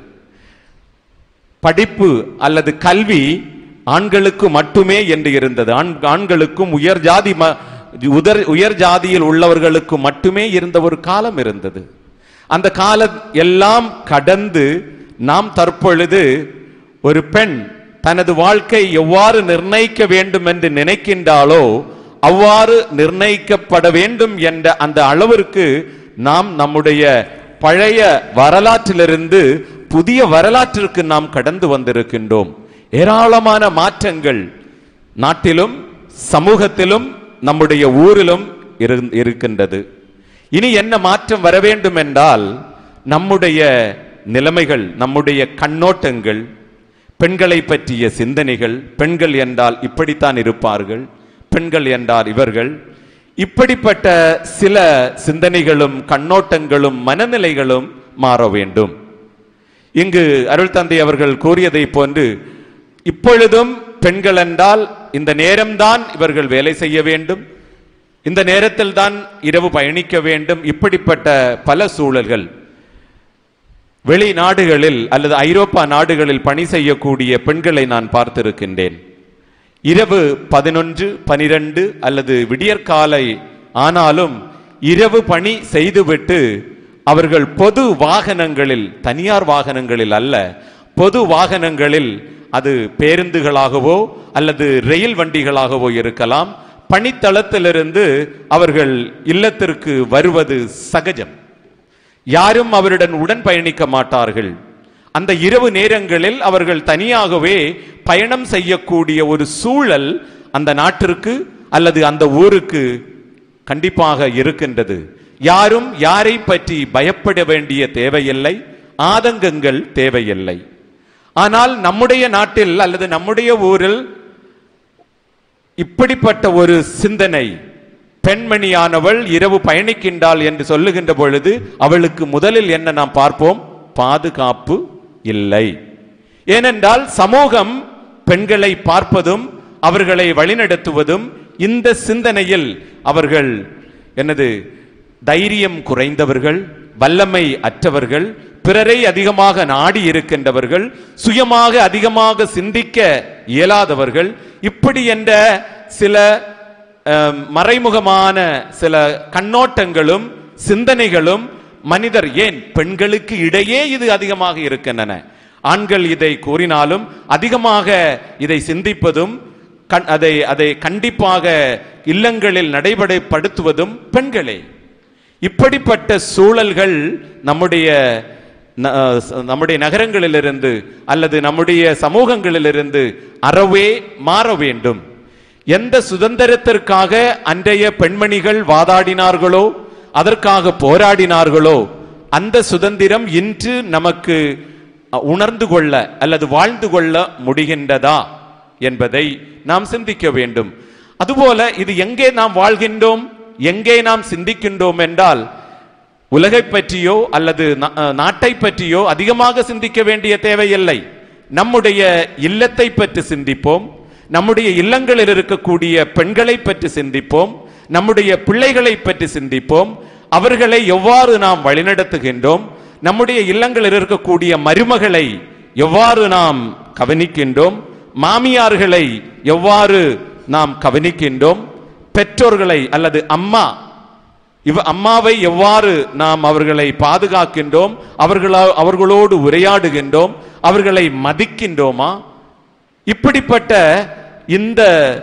Speaker 7: படிப்பு அல்லது கல்வி ஆண்களுக்கு மட்டுமே என்று இருந்தது ஆண் ஆண்களுக்கும் உயர் ஜாதி ம- உதர் உயர் ஜாதியில் உள்ளவர்களுக்கு மட்டுமே இருந்த ஒரு காலம் இருந்தது அந்த காலம் எல்லாம் கடந்து நாம் தற்பொழுது ஒரு பெண் தனது வாழ்க்கை எவ்வாறு நிர்ணயிக்க வேண்டும் என்று நினைக்கின்றாளோ அவ்வாறு நிர்ணயிக்கப்பட வேண்டும் என்ற அந்த அளவிற்கு நாம் நம்முடைய பழைய வரலாற்றிலிருந்து புதிய வரலாற்றிற்கு நாம் கடந்து வந்திருக்கின்றோம் ஏராளமான மாற்றங்கள் நாட்டிலும் சமூகத்திலும் நம்முடைய ஊரிலும் இரு- இருக்கின்றது இனி என்ன மாற்றம் வர வேண்டும் என்றால் நம்முடைய நிலைமைகள் நம்முடைய கண்ணோட்டங்கள் பெண்களை பற்றிய சிந்தனைகள் பெண்கள் என்றால் இப்படித்தான் இருப்பார்கள் பெண்கள் என்றால் இவர்கள் இப்படிப்பட்ட சில சிந்தனைகளும் கண்ணோட்டங்களும் மனநிலைகளும் மாற வேண்டும் இங்கு அருள் தந்தை அவர்கள் கூறியதை போன்று இப்பொழுதும் பெண்கள் என்றால் இந்த நேரம்தான் இவர்கள் வேலை செய்ய வேண்டும் இந்த நேரத்தில் தான் இரவு பயணிக்க வேண்டும் இப்படிப்பட்ட பல சூழல்கள் வெளிநாடுகளில் அல்லது ஐரோப்பா நாடுகளில் பணி செய்யக்கூடிய பெண்களை நான் பார்த்திருக்கின்றேன் இரவு பதினொன்று பனிரெண்டு அல்லது விடியற்காலை ஆனாலும் இரவு பணி செய்துவிட்டு அவர்கள் பொது வாகனங்களில் தனியார் வாகனங்களில் அல்ல பொது வாகனங்களில் அது பேருந்துகளாகவோ அல்லது ரயில் வண்டிகளாகவோ இருக்கலாம் பணித்தளத்திலிருந்து அவர்கள் இல்லத்திற்கு வருவது சகஜம் யாரும் அவருடன் உடன் பயணிக்க மாட்டார்கள் அந்த இரவு நேரங்களில் அவர்கள் தனியாகவே பயணம் செய்யக்கூடிய ஒரு சூழல் அந்த நாட்டிற்கு அல்லது அந்த ஊருக்கு கண்டிப்பாக இருக்கின்றது யாரும் யாரை பற்றி பயப்பட வேண்டிய தேவையில்லை ஆதங்கங்கள் தேவையில்லை ஆனால் நம்முடைய நாட்டில் அல்லது நம்முடைய ஊரில் இப்படிப்பட்ட ஒரு சிந்தனை பெண்மணியானவள் இரவு பயணிக்கின்றாள் என்று சொல்லுகின்ற பொழுது அவளுக்கு முதலில் என்ன நாம் பார்ப்போம் பாதுகாப்பு இல்லை ஏனென்றால் சமூகம் பெண்களை பார்ப்பதும் அவர்களை வழிநடத்துவதும் இந்த சிந்தனையில் அவர்கள் என்னது தைரியம் குறைந்தவர்கள் வல்லமை அற்றவர்கள் பிறரை அதிகமாக நாடி இருக்கின்றவர்கள் சுயமாக அதிகமாக சிந்திக்க இயலாதவர்கள் இப்படி என்ற சில அஹ், மறைமுகமான சில கண்ணோட்டங்களும் சிந்தனைகளும் மனிதர் ஏன் பெண்களுக்கு இடையே இது அதிகமாக இருக்கின்றன ஆண்கள் இதை கூறினாலும் அதிகமாக இதை சிந்திப்பதும் கண்- அதை அதை கண்டிப்பாக இல்லங்களில் நடைமுறைப்படுத்துவதும் பெண்களே இப்படிப்பட்ட சூழல்கள் நம்முடைய ந- அஹ் நம்முடைய நகரங்களிலிருந்து அல்லது நம்முடைய சமூகங்களிலிருந்து அறவே மாற வேண்டும் எந்த சுதந்திரத்திற்காக அன்றைய பெண்மணிகள் வாதாடினார்களோ அதற்காக போராடினார்களோ அந்த சுதந்திரம் இன்று நமக்கு அஹ், உணர்ந்து கொள்ள அல்லது வாழ்ந்து கொள்ள முடிகின்றதா என்பதை நாம் சிந்திக்க வேண்டும் அதுபோல இது எங்கே நாம் வாழ்கின்றோம் எங்கே நாம் சிந்திக்கின்றோம் என்றால் உலகை பற்றியோ அல்லது நா- அஹ், நாட்டை பற்றியோ அதிகமாக சிந்திக்க வேண்டிய தேவையில்லை நம்முடைய இல்லத்தை பற்றி சிந்திப்போம் நம்முடைய இல்லங்களில் இருக்கக்கூடிய பெண்களை பற்றி சிந்திப்போம் நம்முடைய பிள்ளைகளை பற்றி சிந்திப்போம் அவர்களை எவ்வாறு நாம் வழிநடத்துகின்றோம் நம்முடைய இல்லங்களில் இருக்கக்கூடிய மருமகளை எவ்வாறு நாம் கவனிக்கின்றோம் மாமியார்களை எவ்வாறு நாம் கவனிக்கின்றோம் பெற்றோர்களை அல்லது அம்மா இவ அம்மாவை எவ்வாறு நாம் அவர்களை பாதுகாக்கின்றோம் அவர்களா அவர்களோடு உரையாடுகின்றோம் அவர்களை மதிக்கின்றோமா இப்படிப்பட்ட இந்த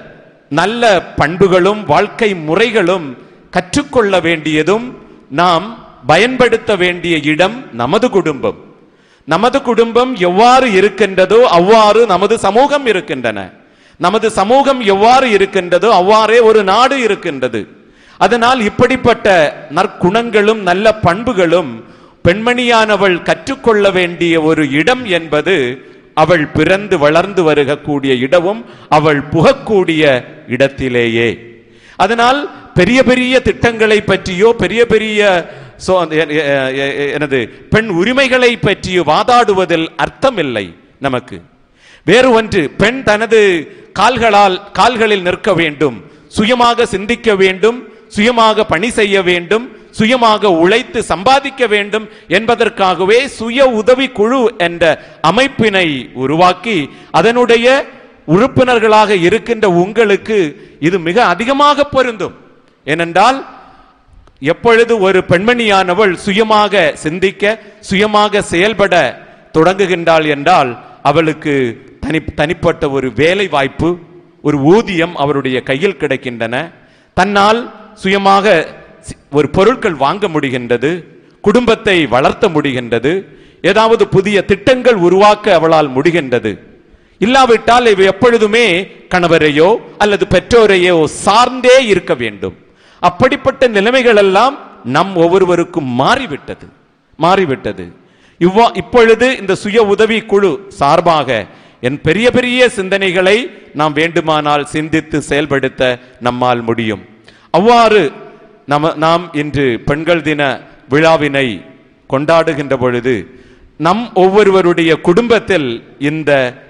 Speaker 7: நல்ல பண்புகளும் வாழ்க்கை முறைகளும் கற்றுக்கொள்ள வேண்டியதும் நாம் பயன்படுத்த வேண்டிய இடம் நமது குடும்பம் நமது குடும்பம் எவ்வாறு இருக்கின்றதோ அவ்வாறு நமது சமூகம் இருக்கின்றன நமது சமூகம் எவ்வாறு இருக்கின்றதோ அவ்வாறே ஒரு நாடு இருக்கின்றது அதனால் இப்படிப்பட்ட நற்குணங்களும் நல்ல பண்புகளும் பெண்மணியானவள் கற்றுக்கொள்ள வேண்டிய ஒரு இடம் என்பது அவள் பிறந்து வளர்ந்து வருகக்கூடிய இடமும் அவள் புகக்கூடிய இடத்திலேயே அதனால் பெரிய பெரிய திட்டங்களை பற்றியோ பெரிய பெரிய சோ- எ- எ- எ- எ- எனது பெண் உரிமைகளை பற்றியோ வாதாடுவதில் அர்த்தமில்லை நமக்கு வேறு ஒன்று பெண் தனது கால்களால் கால்களில் நிற்க வேண்டும் சுயமாக சிந்திக்க வேண்டும் சுயமாக பணி செய்ய வேண்டும் சுயமாக உழைத்து சம்பாதிக்க வேண்டும் என்பதற்காகவே சுய உதவி குழு என்ற அமைப்பினை உருவாக்கி அதனுடைய உறுப்பினர்களாக இருக்கின்ற உங்களுக்கு இது மிக அதிகமாக பொருந்தும் ஏனென்றால் எப்பொழுது ஒரு பெண்மணியானவள் சுயமாக சிந்திக்க சுயமாக செயல்பட தொடங்குகின்றாள் என்றால் அவளுக்கு தனி தனிப்பட்ட ஒரு வேலை வாய்ப்பு ஒரு ஊதியம் அவருடைய கையில் கிடைக்கின்றன தன்னால் சுயமாக சி- ஒரு பொருட்கள் வாங்க முடிகின்றது குடும்பத்தை வளர்த்த முடிகின்றது ஏதாவது புதிய திட்டங்கள் உருவாக்க அவளால் முடிகின்றது இல்லாவிட்டால் இவ எப்பொழுதுமே கணவரையோ அல்லது பெற்றோரையோ சார்ந்தே இருக்க வேண்டும் அப்படிப்பட்ட நிலைமைகள் எல்லாம் நம் ஒவ்வொருவருக்கும் மாறிவிட்டது மாறிவிட்டது இவ்வா இப்பொழுது இந்த சுய உதவி குழு சார்பாக என் பெரிய பெரிய சிந்தனைகளை நாம் வேண்டுமானால் சிந்தித்து செயல்படுத்த நம்மால் முடியும் அவ்வாறு நம நாம் இன்று பெண்கள் தின விழாவினை கொண்டாடுகின்ற பொழுது நம் ஒவ்வொருவருடைய குடும்பத்தில் இந்த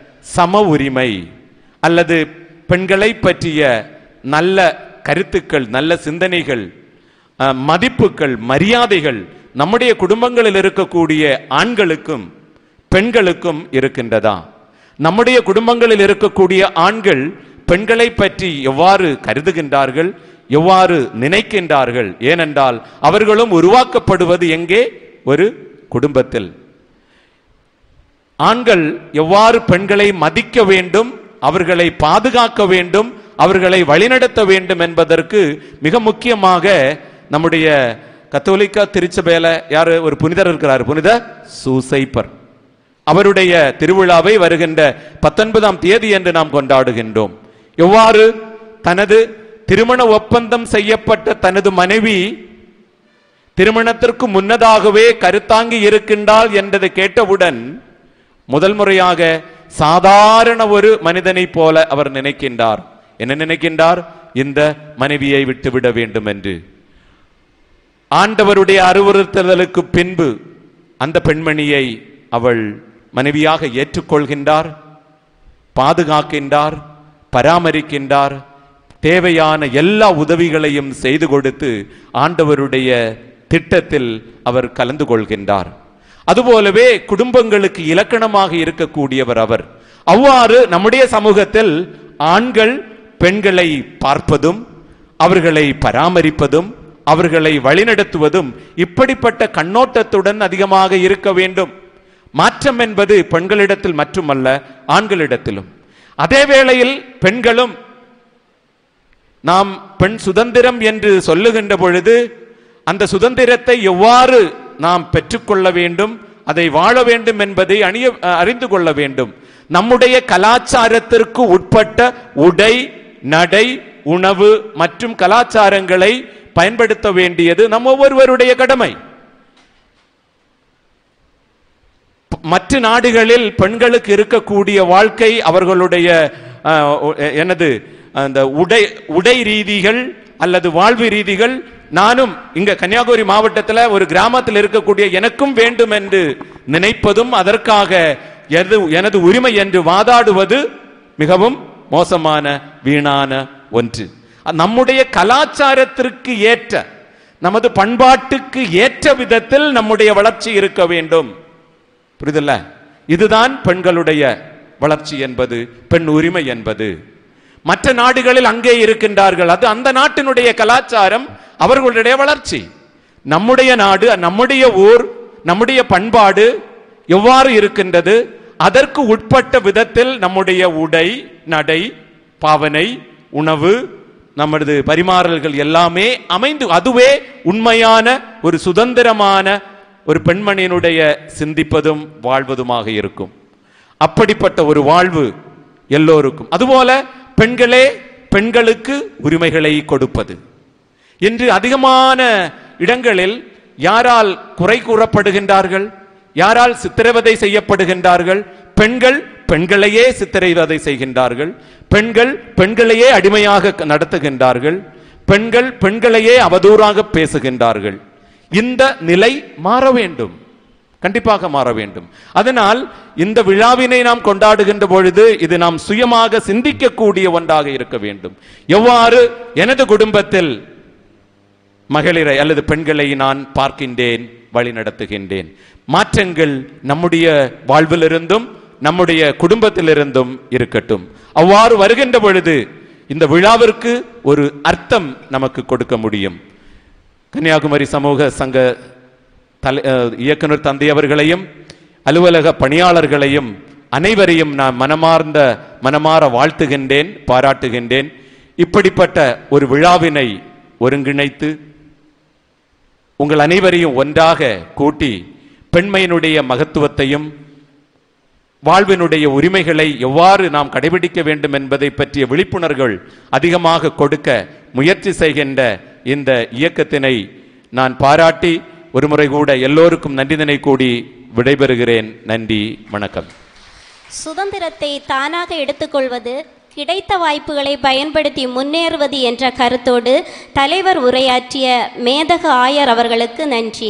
Speaker 7: சம உரிமை அல்லது பெண்களை பற்றிய நல்ல கருத்துக்கள் நல்ல சிந்தனைகள் அஹ், மதிப்புகள் மரியாதைகள் நம்முடைய குடும்பங்களில் இருக்கக்கூடிய ஆண்களுக்கும் பெண்களுக்கும் இருக்கின்றதா நம்முடைய குடும்பங்களில் இருக்கக்கூடிய ஆண்கள் பெண்களை பற்றி எவ்வாறு கருதுகின்றார்கள் எவ்வாறு நினைக்கின்றார்கள் ஏனென்றால் அவர்களும் உருவாக்கப்படுவது எங்கே ஒரு குடும்பத்தில் ஆண்கள் எவ்வாறு பெண்களை மதிக்க வேண்டும் அவர்களை பாதுகாக்க வேண்டும் அவர்களை வழிநடத்த வேண்டும் என்பதற்கு மிக முக்கியமாக நம்முடைய கத்தோலிக்கா திருச்சபையில யாரு ஒரு புனிதர் இருக்கிறார் புனித சூசைப்பர் அவருடைய திருவிழாவை வருகின்ற பத்தொன்பதாம் தேதி என்று நாம் கொண்டாடுகின்றோம் எவ்வாறு தனது திருமண ஒப்பந்தம் செய்யப்பட்ட தனது மனைவி திருமணத்திற்கு முன்னதாகவே கருத்தாங்கி இருக்கின்றாள் என்றதை கேட்டவுடன் முதல் முறையாக சாதாரண ஒரு மனிதனைப் போல அவர் நினைக்கின்றார் என்ன நினைக்கின்றார் இந்த மனைவியை விட்டுவிட வேண்டும் என்று ஆண்டவருடைய அறிவுறுத்தலுக்கு பின்பு அந்த பெண்மணியை அவள் மனைவியாக ஏற்றுக்கொள்கின்றார் பாதுகாக்கின்றார் பராமரிக்கின்றார் தேவையான எல்லா உதவிகளையும் செய்து கொடுத்து ஆண்டவருடைய திட்டத்தில் அவர் கலந்து கொள்கின்றார் அதுபோலவே குடும்பங்களுக்கு இலக்கணமாக இருக்கக்கூடியவர் அவர் அவ்வாறு நம்முடைய சமூகத்தில் ஆண்கள் பெண்களை பார்ப்பதும் அவர்களை பராமரிப்பதும் அவர்களை வழிநடத்துவதும் இப்படிப்பட்ட கண்ணோட்டத்துடன் அதிகமாக இருக்க வேண்டும் மாற்றம் என்பது பெண்களிடத்தில் மட்டுமல்ல ஆண்களிடத்திலும் அதே வேளையில் பெண்களும் நாம் பெண் சுதந்திரம் என்று சொல்லுகின்ற பொழுது அந்த சுதந்திரத்தை எவ்வாறு நாம் பெற்றுக்கொள்ள வேண்டும் அதை வாழ வேண்டும் என்பதை அணிய அறிந்து கொள்ள வேண்டும் நம்முடைய கலாச்சாரத்திற்கு உட்பட்ட உடை நடை உணவு மற்றும் கலாச்சாரங்களை பயன்படுத்த வேண்டியது நம் ஒவ்வொருவருடைய கடமை மற்ற நாடுகளில் பெண்களுக்கு இருக்கக்கூடிய வாழ்க்கை அவர்களுடைய அஹ், ஒ- எனது அந்த உடை உடை ரீதிகள் அல்லது வாழ்வு ரீதிகள் நானும் இங்க கன்னியாகுமரி மாவட்டத்தில் ஒரு கிராமத்தில் இருக்கக்கூடிய எனக்கும் வேண்டும் என்று நினைப்பதும் அதற்காக எது எனது உரிமை என்று வாதாடுவது மிகவும் மோசமான வீணான ஒன்று நம்முடைய கலாச்சாரத்திற்கு ஏற்ற நமது பண்பாட்டுக்கு ஏற்ற விதத்தில் நம்முடைய வளர்ச்சி இருக்க வேண்டும் புரியுதுல்ல இதுதான் பெண்களுடைய வளர்ச்சி என்பது பெண் உரிமை என்பது மற்ற நாடுகளில் அங்கே இருக்கின்றார்கள் அது அந்த நாட்டினுடைய கலாச்சாரம் அவர்களுடைய வளர்ச்சி நம்முடைய நாடு நம்முடைய ஊர் நம்முடைய பண்பாடு எவ்வாறு இருக்கின்றது அதற்கு உட்பட்ட விதத்தில் நம்முடைய உடை நடை பாவனை உணவு நமது பரிமாறல்கள் எல்லாமே அமைந்து அதுவே உண்மையான ஒரு சுதந்திரமான ஒரு பெண்மணியினுடைய சிந்திப்பதும் வாழ்வதுமாக இருக்கும் அப்படிப்பட்ட ஒரு வாழ்வு எல்லோருக்கும் அதுபோல பெண்களே பெண்களுக்கு உரிமைகளை கொடுப்பது இன்று அதிகமான இடங்களில் யாரால் குறை கூறப்படுகின்றார்கள் யாரால் சித்திரவதை செய்யப்படுகின்றார்கள் பெண்கள் பெண்களையே சித்திரவதை செய்கின்றார்கள் பெண்கள் பெண்களையே அடிமையாக க- நடத்துகின்றார்கள் பெண்கள் பெண்களையே அவதூறாக பேசுகின்றார்கள் இந்த நிலை மாற வேண்டும் கண்டிப்பாக மாற வேண்டும் அதனால் இந்த விழாவினை நாம் கொண்டாடுகின்ற பொழுது இது நாம் சுயமாக சிந்திக்கக்கூடிய ஒன்றாக இருக்க வேண்டும் எவ்வாறு எனது குடும்பத்தில் மகளிரை அல்லது பெண்களை நான் பார்க்கின்றேன் வழி நடத்துகின்றேன் மாற்றங்கள் நம்முடைய வாழ்விலிருந்தும் நம்முடைய குடும்பத்திலிருந்தும் இருக்கட்டும் அவ்வாறு வருகின்ற பொழுது இந்த விழாவிற்கு ஒரு அர்த்தம் நமக்கு கொடுக்க முடியும் கன்னியாகுமரி சமூக சங்க தலை அஹ், இயக்குனர் தந்தை அவர்களையும் அலுவலக பணியாளர்களையும் அனைவரையும் நான் மனமார்ந்த மனமாற வாழ்த்துகின்றேன் பாராட்டுகின்றேன் இப்படிப்பட்ட ஒரு விழாவினை ஒருங்கிணைத்து உங்கள் அனைவரையும் ஒன்றாக கூட்டி பெண்மையினுடைய மகத்துவத்தையும் வாழ்வினுடைய உரிமைகளை எவ்வாறு நாம் கடைபிடிக்க வேண்டும் என்பதை பற்றிய விழிப்புணர்வுகள் அதிகமாக கொடுக்க முயற்சி செய்கின்ற இந்த இயக்கத்தினை நான் பாராட்டி ஒருமுறை கூட எல்லோருக்கும் நன்றிதனை கூடி விடைபெறுகிறேன் நன்றி வணக்கம்
Speaker 3: சுதந்திரத்தை தானாக எடுத்துக்கொள்வது கிடைத்த வாய்ப்புகளை பயன்படுத்தி முன்னேறுவது என்ற கருத்தோடு தலைவர் உரையாற்றிய மேதக ஆயர் அவர்களுக்கு நன்றி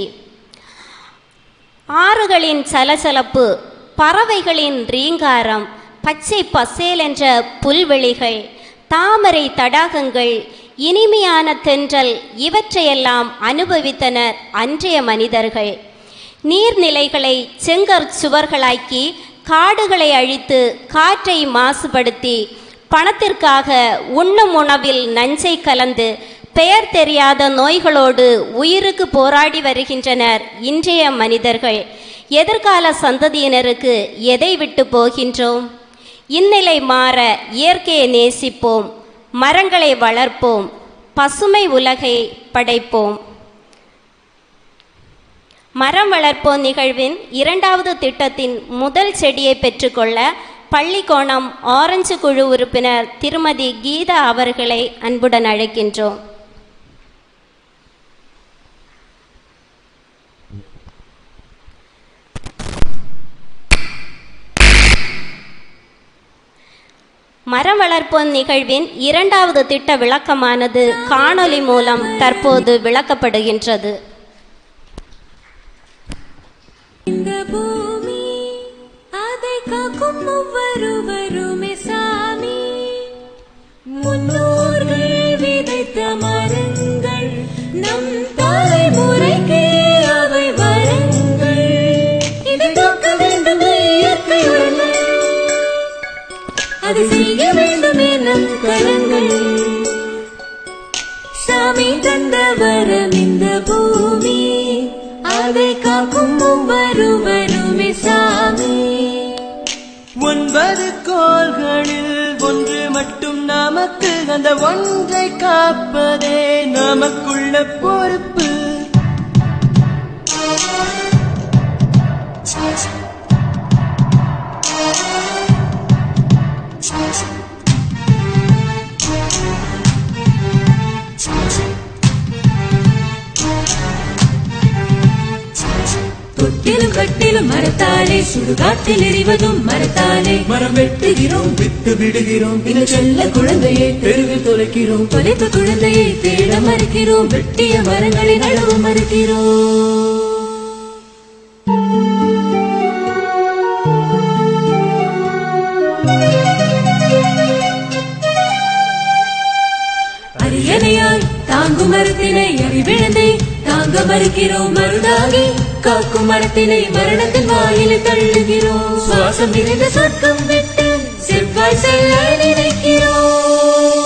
Speaker 3: ஆறுகளின் சலசலப்பு பறவைகளின் ரீங்காரம் பச்சை பசேல் என்ற புல்வெளிகள் தாமரை தடாகங்கள் இனிமையான தென்றல் இவற்றையெல்லாம் அனுபவித்தனர் அன்றைய மனிதர்கள் நீர்நிலைகளை செங்கற் சுவர்களாக்கி காடுகளை அழித்து காற்றை மாசுபடுத்தி பணத்திற்காக உண்ணும் உணவில் நஞ்சை கலந்து பெயர் தெரியாத நோய்களோடு உயிருக்கு போராடி வருகின்றனர் இன்றைய மனிதர்கள் எதிர்கால சந்ததியினருக்கு எதை விட்டு போகின்றோம் இந்நிலை மாற இயற்கையை நேசிப்போம் மரங்களை வளர்ப்போம் பசுமை உலகை படைப்போம் மரம் வளர்ப்போம் நிகழ்வின் இரண்டாவது திட்டத்தின் முதல் செடியை பெற்றுக்கொள்ள பள்ளிக்கோணம் ஆரஞ்சு குழு உறுப்பினர் திருமதி கீதா அவர்களை அன்புடன் அழைக்கின்றோம் மரம் வளர்ப்போம் நிகழ்வின் இரண்டாவது திட்ட விளக்கமானது காணொளி மூலம் தற்போது விளக்கப்படுகின்றது
Speaker 4: இந்த பூமி அதை காக்கும் ஒவ்வொருவருமே சாமி முன்னோர்கள் விதைத்த மரங்கள் நம் தலைமுறைக்கு அவை வரங்கள் இதை காக்க வேண்டும் இயற்கை வளங்கள் அதை செய்ய வேண்டுமே நம் கரங்கள் சாமி தந்த வரம் இந்த பூமி அதை காக்கும் ஒவ்வொருவருமே சாமி
Speaker 2: ஒன்பது கோள்களில் ஒன்று மட்டும் நமக்கு அந்த ஒன்றை காப்பதே நமக்குள்ள பொறுப்பு
Speaker 4: தொட்டிலும் கட்டிலும் மரத்தாலே சுடுகாட்டில் எறிவதும் மரத்தாலே
Speaker 2: மரம் வெட்டுகிறோம் விட்டு விடுகிறோம்
Speaker 4: இந்த செல்ல குழந்தையை
Speaker 2: தெருவில் தொலைக்கிறோம்
Speaker 4: தொலைத்த குழந்தையை தேட மறுக்கிறோம் வெட்டிய மரங்களை நடவு மறுக்கிறோம் அரியணையாய் தாங்கும் மரத்தினை அறிவிழந்தை தாங்க மறுக்கிறோம் மருதாகி காக்கும் மரத்தினை மரணத்தின் வாயிலை தள்ளுகிறோம் சுவாசம் நிறைந்த சொர்க்கம் விட்டு செவ்வாய் செல்ல நினைக்கிறோம்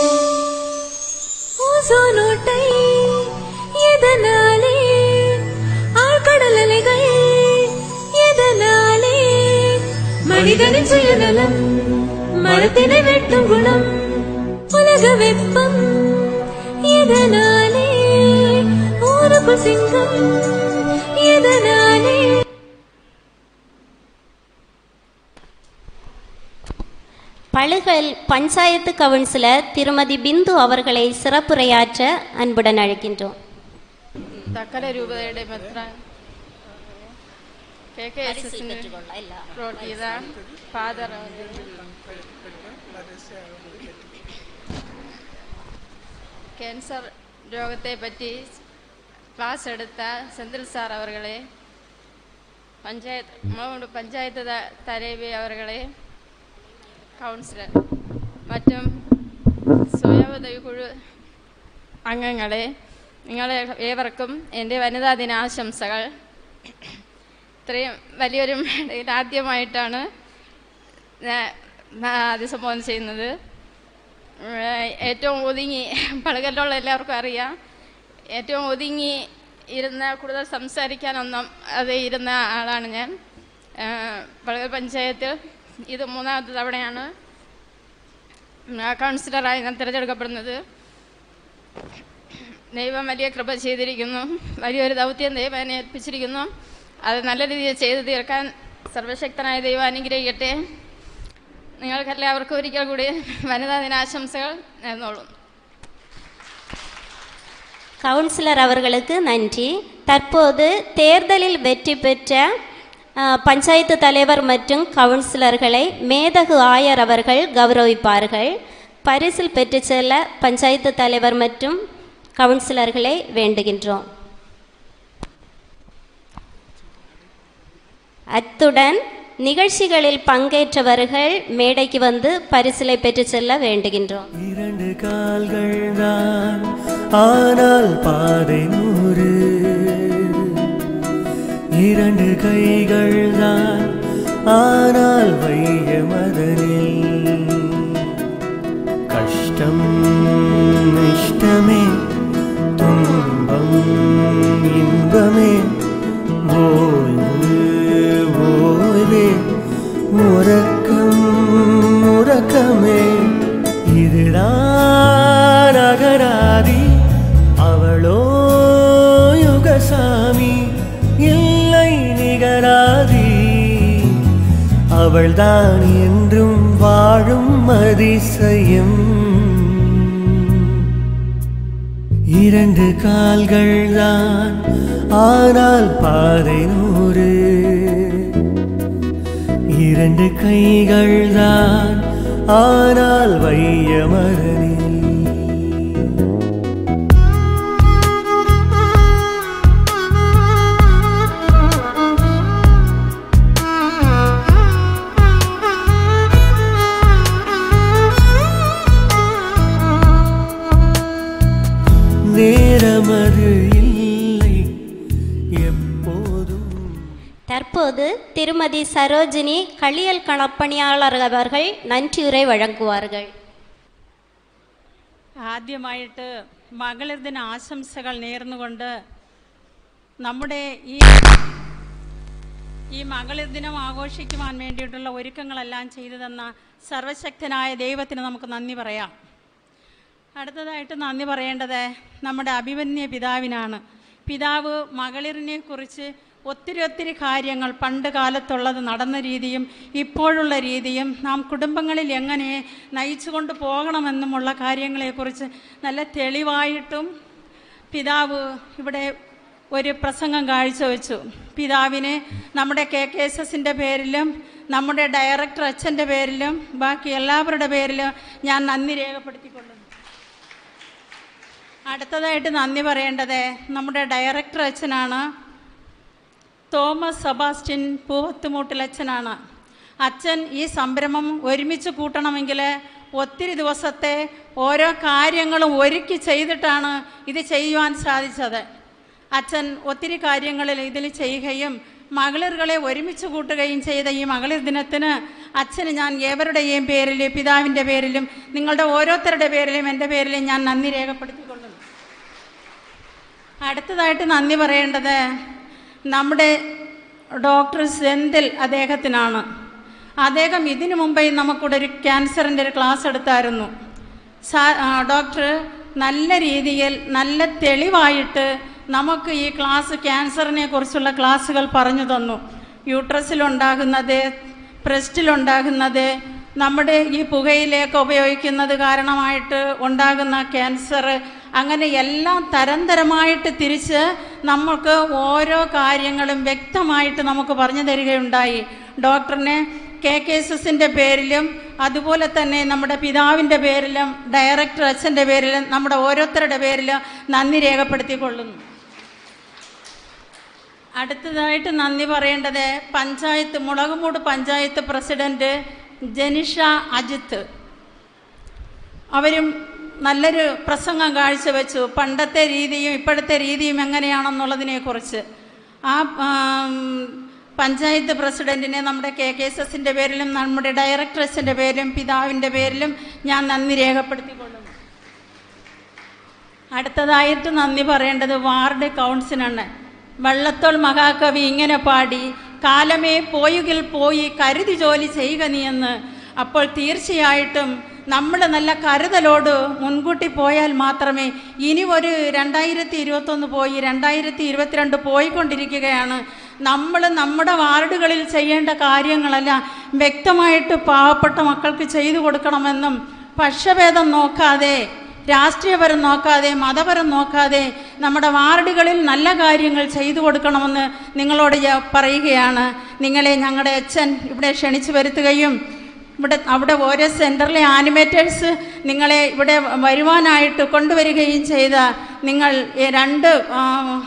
Speaker 4: ஓசோனோட்டை எதனாலே ஆழ்கடல் அலைகள் எதனாலே மனிதனின் சுயநலம் மரத்தினை வெட்டும் குணம் உலக வெப்பம் எதனாலே ஊருக்கு சிங்கம் எதனாலே
Speaker 3: பழுகல் பஞ்சாயத்து கவுன்சிலர் திருமதி பிந்து அவர்களை சிறப்புரையாற்ற அன்புடன் அழைக்கின்றோம்
Speaker 8: തക്കല രൂപതയുടെ മെത്രാൻ കെ കെ എസ് എസിന് പ്രോട്ട് ചെയ്ത ഫാദർ ക്യാൻസർ രോഗത്തെ പറ്റി ക്ലാസ് എടുത്ത സെந்தில் സാർ അവர்களே பஞ்சாயத்து மாவட்ட பஞ்சாயத்து த தலைவி அவர்களே கவுன்சிலர் மற்றும் சுய ഉദവിക്കുഴു അംഗങ്ങളെ നിങ്ങളെ ഏവർക്കും എൻ്റെ വനിതാ ദിനാശംസകൾ ഇത്രയും വലിയൊരു മേടയിൽ ആദ്യമായിട്ടാണ് ഞാൻ ഞാൻ അഭിസംബോധന ചെയ്യുന്നത് ഏഹ് ഏറ്റവും ഒതുങ്ങി പളകലുള്ള എല്ലാവർക്കും അറിയാം ഏറ്റവും ഒതുങ്ങി ഇരുന്ന് കൂടുതൽ സംസാരിക്കാനൊന്നും അത് ഇരുന്ന ആളാണ് ഞാൻ ഏഹ് പളകൽ പഞ്ചായത്തിൽ ഇത് മൂന്നാമത്തെ തവണയാണ് കൗൺസിലറായി ഞാൻ തിരഞ്ഞെടുക്കപ്പെടുന്നത് ദൈവം വലിയ കൃപ ചെയ്തിരിക്കുന്നു വലിയൊരു ദൗത്യം ദൈവം എന്നെ ഏൽപ്പിച്ചിരിക്കുന്നു അത് നല്ല രീതിയിൽ ചെയ്തു തീർക്കാൻ സർവശക്തനായ ദൈവം അനുഗ്രഹിക്കട്ടെ നിങ്ങൾക്കെല്ലാവർക്കും ഒരിക്കൽ കൂടി വനിതാ ദിനാശംസകൾ നേർന്നോളൂ
Speaker 3: கவுன்சிலர் அவர்களுக்கு நன்றி தற்போது தேர்தலில் வெற்றி பெற்ற ஆ, பஞ்சாயத்து தலைவர் மற்றும் கவுன்சிலர்களை மேதகு ஆயர் அவர்கள் கௌரவிப்பார்கள் பரிசில் பெற்றுச் செல்ல பஞ்சாயத்து தலைவர் மற்றும் கவுன்சிலர்களை வேண்டுகின்றோம் அத்துடன் நிகழ்ச்சிகளில் பங்கேற்றவர்கள் மேடைக்கு வந்து பரிசிலை பெற்றுச் செல்ல வேண்டுகின்றோம்
Speaker 2: இரண்டு கால்கள் தான் ஆனால் பாதை நூறு இரண்டு கைகள் தான் ஆனால் வைய மதனில் கஷ்டம் இஷ்டமே துன்பம் இன்பமே ஓய்வு ஓய்வே உறக்கம் உறக்கமே இதுதான் அகராதி அவளோ யுகசாமி இல்லை நிகராதி அவள்தான் என்றும் வாழும் அதிசயம் இரண்டு கால்கள் தான் ஆனால் பாதை நூறு இரண்டு கைகள் தான் ஆனால் வையமரனில் நேரமது இல்லை எப்போதும்
Speaker 3: தற்போது திருமதி சரோஜினி களியல் களப்பணியாளர் அவர்கள் நன்றியுரை வழங்குவார்கள்
Speaker 9: ആദ്യമായിട്ട് മകളിർ ദിന ആശംസകൾ നേർന്നുകൊണ്ട് നമ്മുടെ ഈ ഈ മകളിർ ദിനം ആഘോഷിക്കുവാൻ വേണ്ടിയിട്ടുള്ള ഒരുക്കങ്ങളെല്ലാം ചെയ്തു തന്ന സർവശക്തനായ ദൈവത്തിന് നമുക്ക് നന്ദി പറയാം അടുത്തതായിട്ട് നന്ദി പറയേണ്ടത് നമ്മുടെ അഭിമന്യ പിതാവിനാണ് പിതാവ് മകളിറിനെ കുറിച്ച് ഒത്തിരി ഒത്തിരി കാര്യങ്ങൾ പണ്ട് കാലത്തുള്ളത് നടന്ന രീതിയും ഇപ്പോഴുള്ള രീതിയും നാം കുടുംബങ്ങളിൽ എങ്ങനെ നയിച്ചുകൊണ്ട് പോകണമെന്നുമുള്ള കാര്യങ്ങളെക്കുറിച്ച് നല്ല തെളിവായിട്ടും പിതാവ് ഇവിടെ ഒരു പ്രസംഗം കാഴ്ചവെച്ചു പിതാവിന് നമ്മുടെ കെ കെ എസ് എസിൻ്റെ പേരിലും നമ്മുടെ ഡയറക്ടർ അച്ഛൻ്റെ പേരിലും ബാക്കി എല്ലാവരുടെ പേരിലും ഞാൻ നന്ദി രേഖപ്പെടുത്തിക്കൊള്ളുന്നു അടുത്തതായിട്ട് നന്ദി പറയേണ്ടത് നമ്മുടെ ഡയറക്ടർ അച്ഛനാണ് തോമസ് സെബാസ്റ്റ്യൻ പൂവത്തുമൂട്ടിൽ അച്ഛനാണ് അച്ഛൻ ഈ സംരംഭം ഒരുമിച്ച് കൂട്ടണമെങ്കിൽ ഒത്തിരി ദിവസത്തെ ഓരോ കാര്യങ്ങളും ഒരുക്കി ചെയ്തിട്ടാണ് ഇത് ചെയ്യുവാൻ സാധിച്ചത് അച്ഛൻ ഒത്തിരി കാര്യങ്ങളിൽ ഇതിൽ ചെയ്യുകയും മകളിറുകളെ ഒരുമിച്ച് കൂട്ടുകയും ചെയ്ത ഈ മകളിർ ദിനത്തിന് അച്ഛന് ഞാൻ ഏവരുടെയും പേരിൽ പിതാവിൻ്റെ പേരിലും നിങ്ങളുടെ ഓരോരുത്തരുടെ പേരിലും എൻ്റെ പേരിലും ഞാൻ നന്ദി രേഖപ്പെടുത്തിക്കൊള്ളുന്നു അടുത്തതായിട്ട് നന്ദി പറയേണ്ടത് നമ്മുടെ ഡോക്ടർ സെന്തിൽ അദ്ദേഹത്തിനാണ് അദ്ദേഹം ഇതിനു മുമ്പേ നമുക്കിവിടെ ഒരു ക്യാൻസറിൻ്റെ ഒരു ക്ലാസ് എടുത്തായിരുന്നു സാ ആ, ഡോക്ടർ നല്ല രീതിയിൽ നല്ല തെളിവായിട്ട് നമുക്ക് ഈ ക്ലാസ് ക്യാൻസറിനെ കുറിച്ചുള്ള ക്ലാസ്സുകൾ പറഞ്ഞു തന്നു യൂട്രസിലുണ്ടാകുന്നത് ബ്രസ്റ്റിലുണ്ടാകുന്നത് നമ്മുടെ ഈ പുകയിലേക്ക് ഉപയോഗിക്കുന്നത് കാരണമായിട്ട് ഉണ്ടാകുന്ന ക്യാൻസർ അങ്ങനെ എല്ലാം തരം തരമായിട്ട് തിരിച്ച് നമുക്ക് ഓരോ കാര്യങ്ങളും വ്യക്തമായിട്ട് നമുക്ക് പറഞ്ഞു തരികയുണ്ടായി ഡോക്ടറിനെ കെ കെ എസ് എസിൻ്റെ പേരിലും അതുപോലെ തന്നെ നമ്മുടെ പിതാവിൻ്റെ പേരിലും ഡയറക്ടർ അച്ഛൻ്റെ പേരിലും നമ്മുടെ ഓരോരുത്തരുടെ പേരിലും നന്ദി രേഖപ്പെടുത്തിക്കൊള്ളുന്നു അടുത്തതായിട്ട് നന്ദി പറയേണ്ടത് പഞ്ചായത്ത് മുളകുമൂട് പഞ്ചായത്ത് പ്രസിഡന്റ് ജനിഷ അജിത്ത് അവരും നല്ലൊരു പ്രസംഗം കാഴ്ചവെച്ചു പണ്ടത്തെ രീതിയും ഇപ്പോഴത്തെ രീതിയും എങ്ങനെയാണെന്നുള്ളതിനെക്കുറിച്ച് ആ ആം, പഞ്ചായത്ത് പ്രസിഡന്റിനെ നമ്മുടെ കെ കെ എസ് എസിൻ്റെ പേരിലും നമ്മുടെ ഡയറക്ടറേഴ്സിൻ്റെ പേരിലും പിതാവിൻ്റെ പേരിലും ഞാൻ നന്ദി രേഖപ്പെടുത്തിക്കൊള്ളുന്നു അടുത്തതായിട്ട് നന്ദി പറയേണ്ടത് വാർഡ് കൗൺസിലാണ് വള്ളത്തോൾ മഹാകവി ഇങ്ങനെ പാടി കാലമേ പോയുകിൽ പോയി കരുതി ജോലി ചെയ്യുക നീയെന്ന് അപ്പോൾ തീർച്ചയായിട്ടും നമ്മൾ നല്ല കരുതലോട് മുൻകൂട്ടി പോയാൽ മാത്രമേ ഇനി ഒരു രണ്ടായിരത്തി ഇരുപത്തൊന്ന് പോയി രണ്ടായിരത്തി ഇരുപത്തിരണ്ട് പോയിക്കൊണ്ടിരിക്കുകയാണ് നമ്മൾ നമ്മുടെ വാർഡുകളിൽ ചെയ്യേണ്ട കാര്യങ്ങളെല്ലാം വ്യക്തമായിട്ട് പാവപ്പെട്ട മക്കൾക്ക് ചെയ്തു കൊടുക്കണമെന്നും പക്ഷഭേദം നോക്കാതെ രാഷ്ട്രീയപരം നോക്കാതെ മതപരം നോക്കാതെ നമ്മുടെ വാർഡുകളിൽ നല്ല കാര്യങ്ങൾ ചെയ്തു കൊടുക്കണമെന്ന് നിങ്ങളോട് ഞാൻ പറയുകയാണ് നിങ്ങളെ ഞങ്ങളുടെ അച്ഛൻ ഇവിടെ ക്ഷണിച്ചു വരുത്തുകയും ഇവിടെ അവിടെ ഓരോ സെൻറ്ററിലെ ആനിമേറ്റേഴ്സ് നിങ്ങളെ ഇവിടെ വരുവാനായിട്ട് കൊണ്ടുവരികയും ചെയ്ത നിങ്ങൾ ഈ രണ്ട് ആ,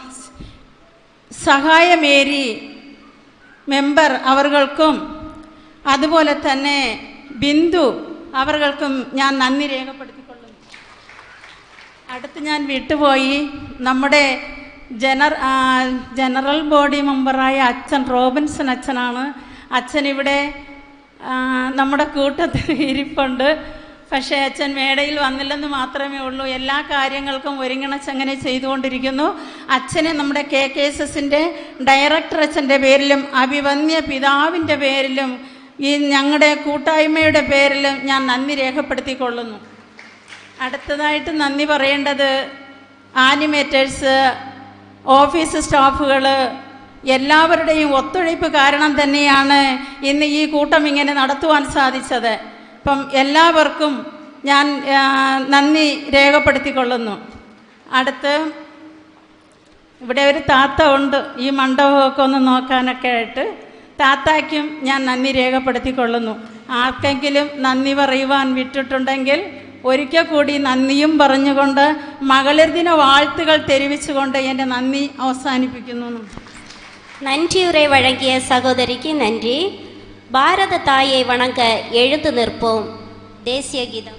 Speaker 9: സഹായമേരി മെമ്പർ അവർകൾക്കും അതുപോലെ തന്നെ ബിന്ദു അവർകൾക്കും ഞാൻ നന്ദി രേഖപ്പെടുത്തിക്കൊള്ളുന്നു അടുത്ത് ഞാൻ വിട്ടുപോയി നമ്മുടെ ജനർ ആ, ജനറൽ ബോഡി മെമ്പറായ അച്ഛൻ റോബിൻസൺ അച്ഛനാണ് അച്ഛൻ ഇവിടെ ആ, നമ്മുടെ കൂട്ടത്തിൽ ഇരിപ്പുണ്ട് പക്ഷേ അച്ഛൻ മേടയിൽ വന്നില്ലെന്ന് മാത്രമേ ഉള്ളൂ എല്ലാ കാര്യങ്ങൾക്കും ഒരുങ്ങണച്ചങ്ങനെ ചെയ്തുകൊണ്ടിരിക്കുന്നു അച്ഛനെ നമ്മുടെ കെ കെ എസ് എസിൻ്റെ ഡയറക്ടർ അച്ഛൻ്റെ പേരിലും അഭിവന്യ പിതാവിൻ്റെ പേരിലും ഈ ഞങ്ങളുടെ കൂട്ടായ്മയുടെ പേരിലും ഞാൻ നന്ദി രേഖപ്പെടുത്തിക്കൊള്ളുന്നു അടുത്തതായിട്ട് നന്ദി പറയേണ്ടത് ആനിമേറ്റേഴ്സ് ഓഫീസ് സ്റ്റാഫുകൾ എല്ലാവരുടെയും ഒത്തുഴയ്പ്പ് കാരണം തന്നെയാണ് ഇന്ന് ഈ കൂട്ടം ഇങ്ങനെ നടത്തുവാൻ സാധിച്ചത് അപ്പം എല്ലാവർക്കും ഞാൻ ആ, നന്ദി രേഖപ്പെടുത്തിക്കൊള്ളുന്നു അടുത്ത് ഇവിടെ ഒരു താത്ത ഉണ്ട് ഈ മണ്ഡപമൊക്കെ ഒന്ന് നോക്കാനൊക്കെ ആയിട്ട് താത്തായ്ക്കും ഞാൻ നന്ദി രേഖപ്പെടുത്തിക്കൊള്ളുന്നു ആർക്കെങ്കിലും നന്ദി പറയുവാൻ വിട്ടിട്ടുണ്ടെങ്കിൽ ഒരിക്കൽ കൂടി നന്ദിയും പറഞ്ഞുകൊണ്ട് മകളിർ ദിന വാഴ്ത്തുകൾ தெரிவிച്ചുകൊണ്ട് എൻ്റെ നന്ദി അവസാനിപ്പിക്കുന്നു
Speaker 3: நன்றியுரை வழங்கிய சகோதரிக்கு நன்றி பாரத தாயை வணங்க எழுந்து நிற்போம் தேசிய கீதம்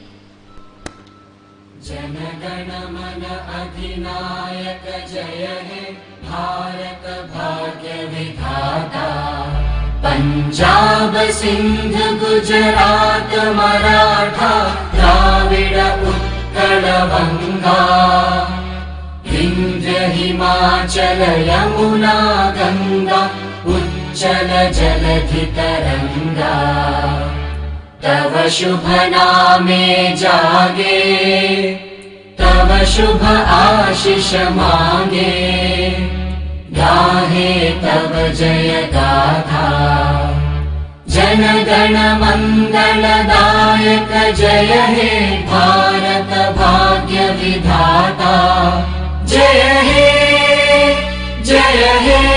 Speaker 1: जनगणमन अधिनायक जय हे भारत भाग्य विधाता पंजाब सिंध गुजरात मराठा द्राविड उत्कल उत्कलवङ्गा विन्ध्य हिमाचल यमुना गङ्गा उच्चल जलधितरङ्गा तव शुभ नामे जागे तव शुभ आशिष मागे गाहे तव जय गाथा जनगण मङ्गलदायक जय हे भारत भाग्य विधाता जय हे जय हे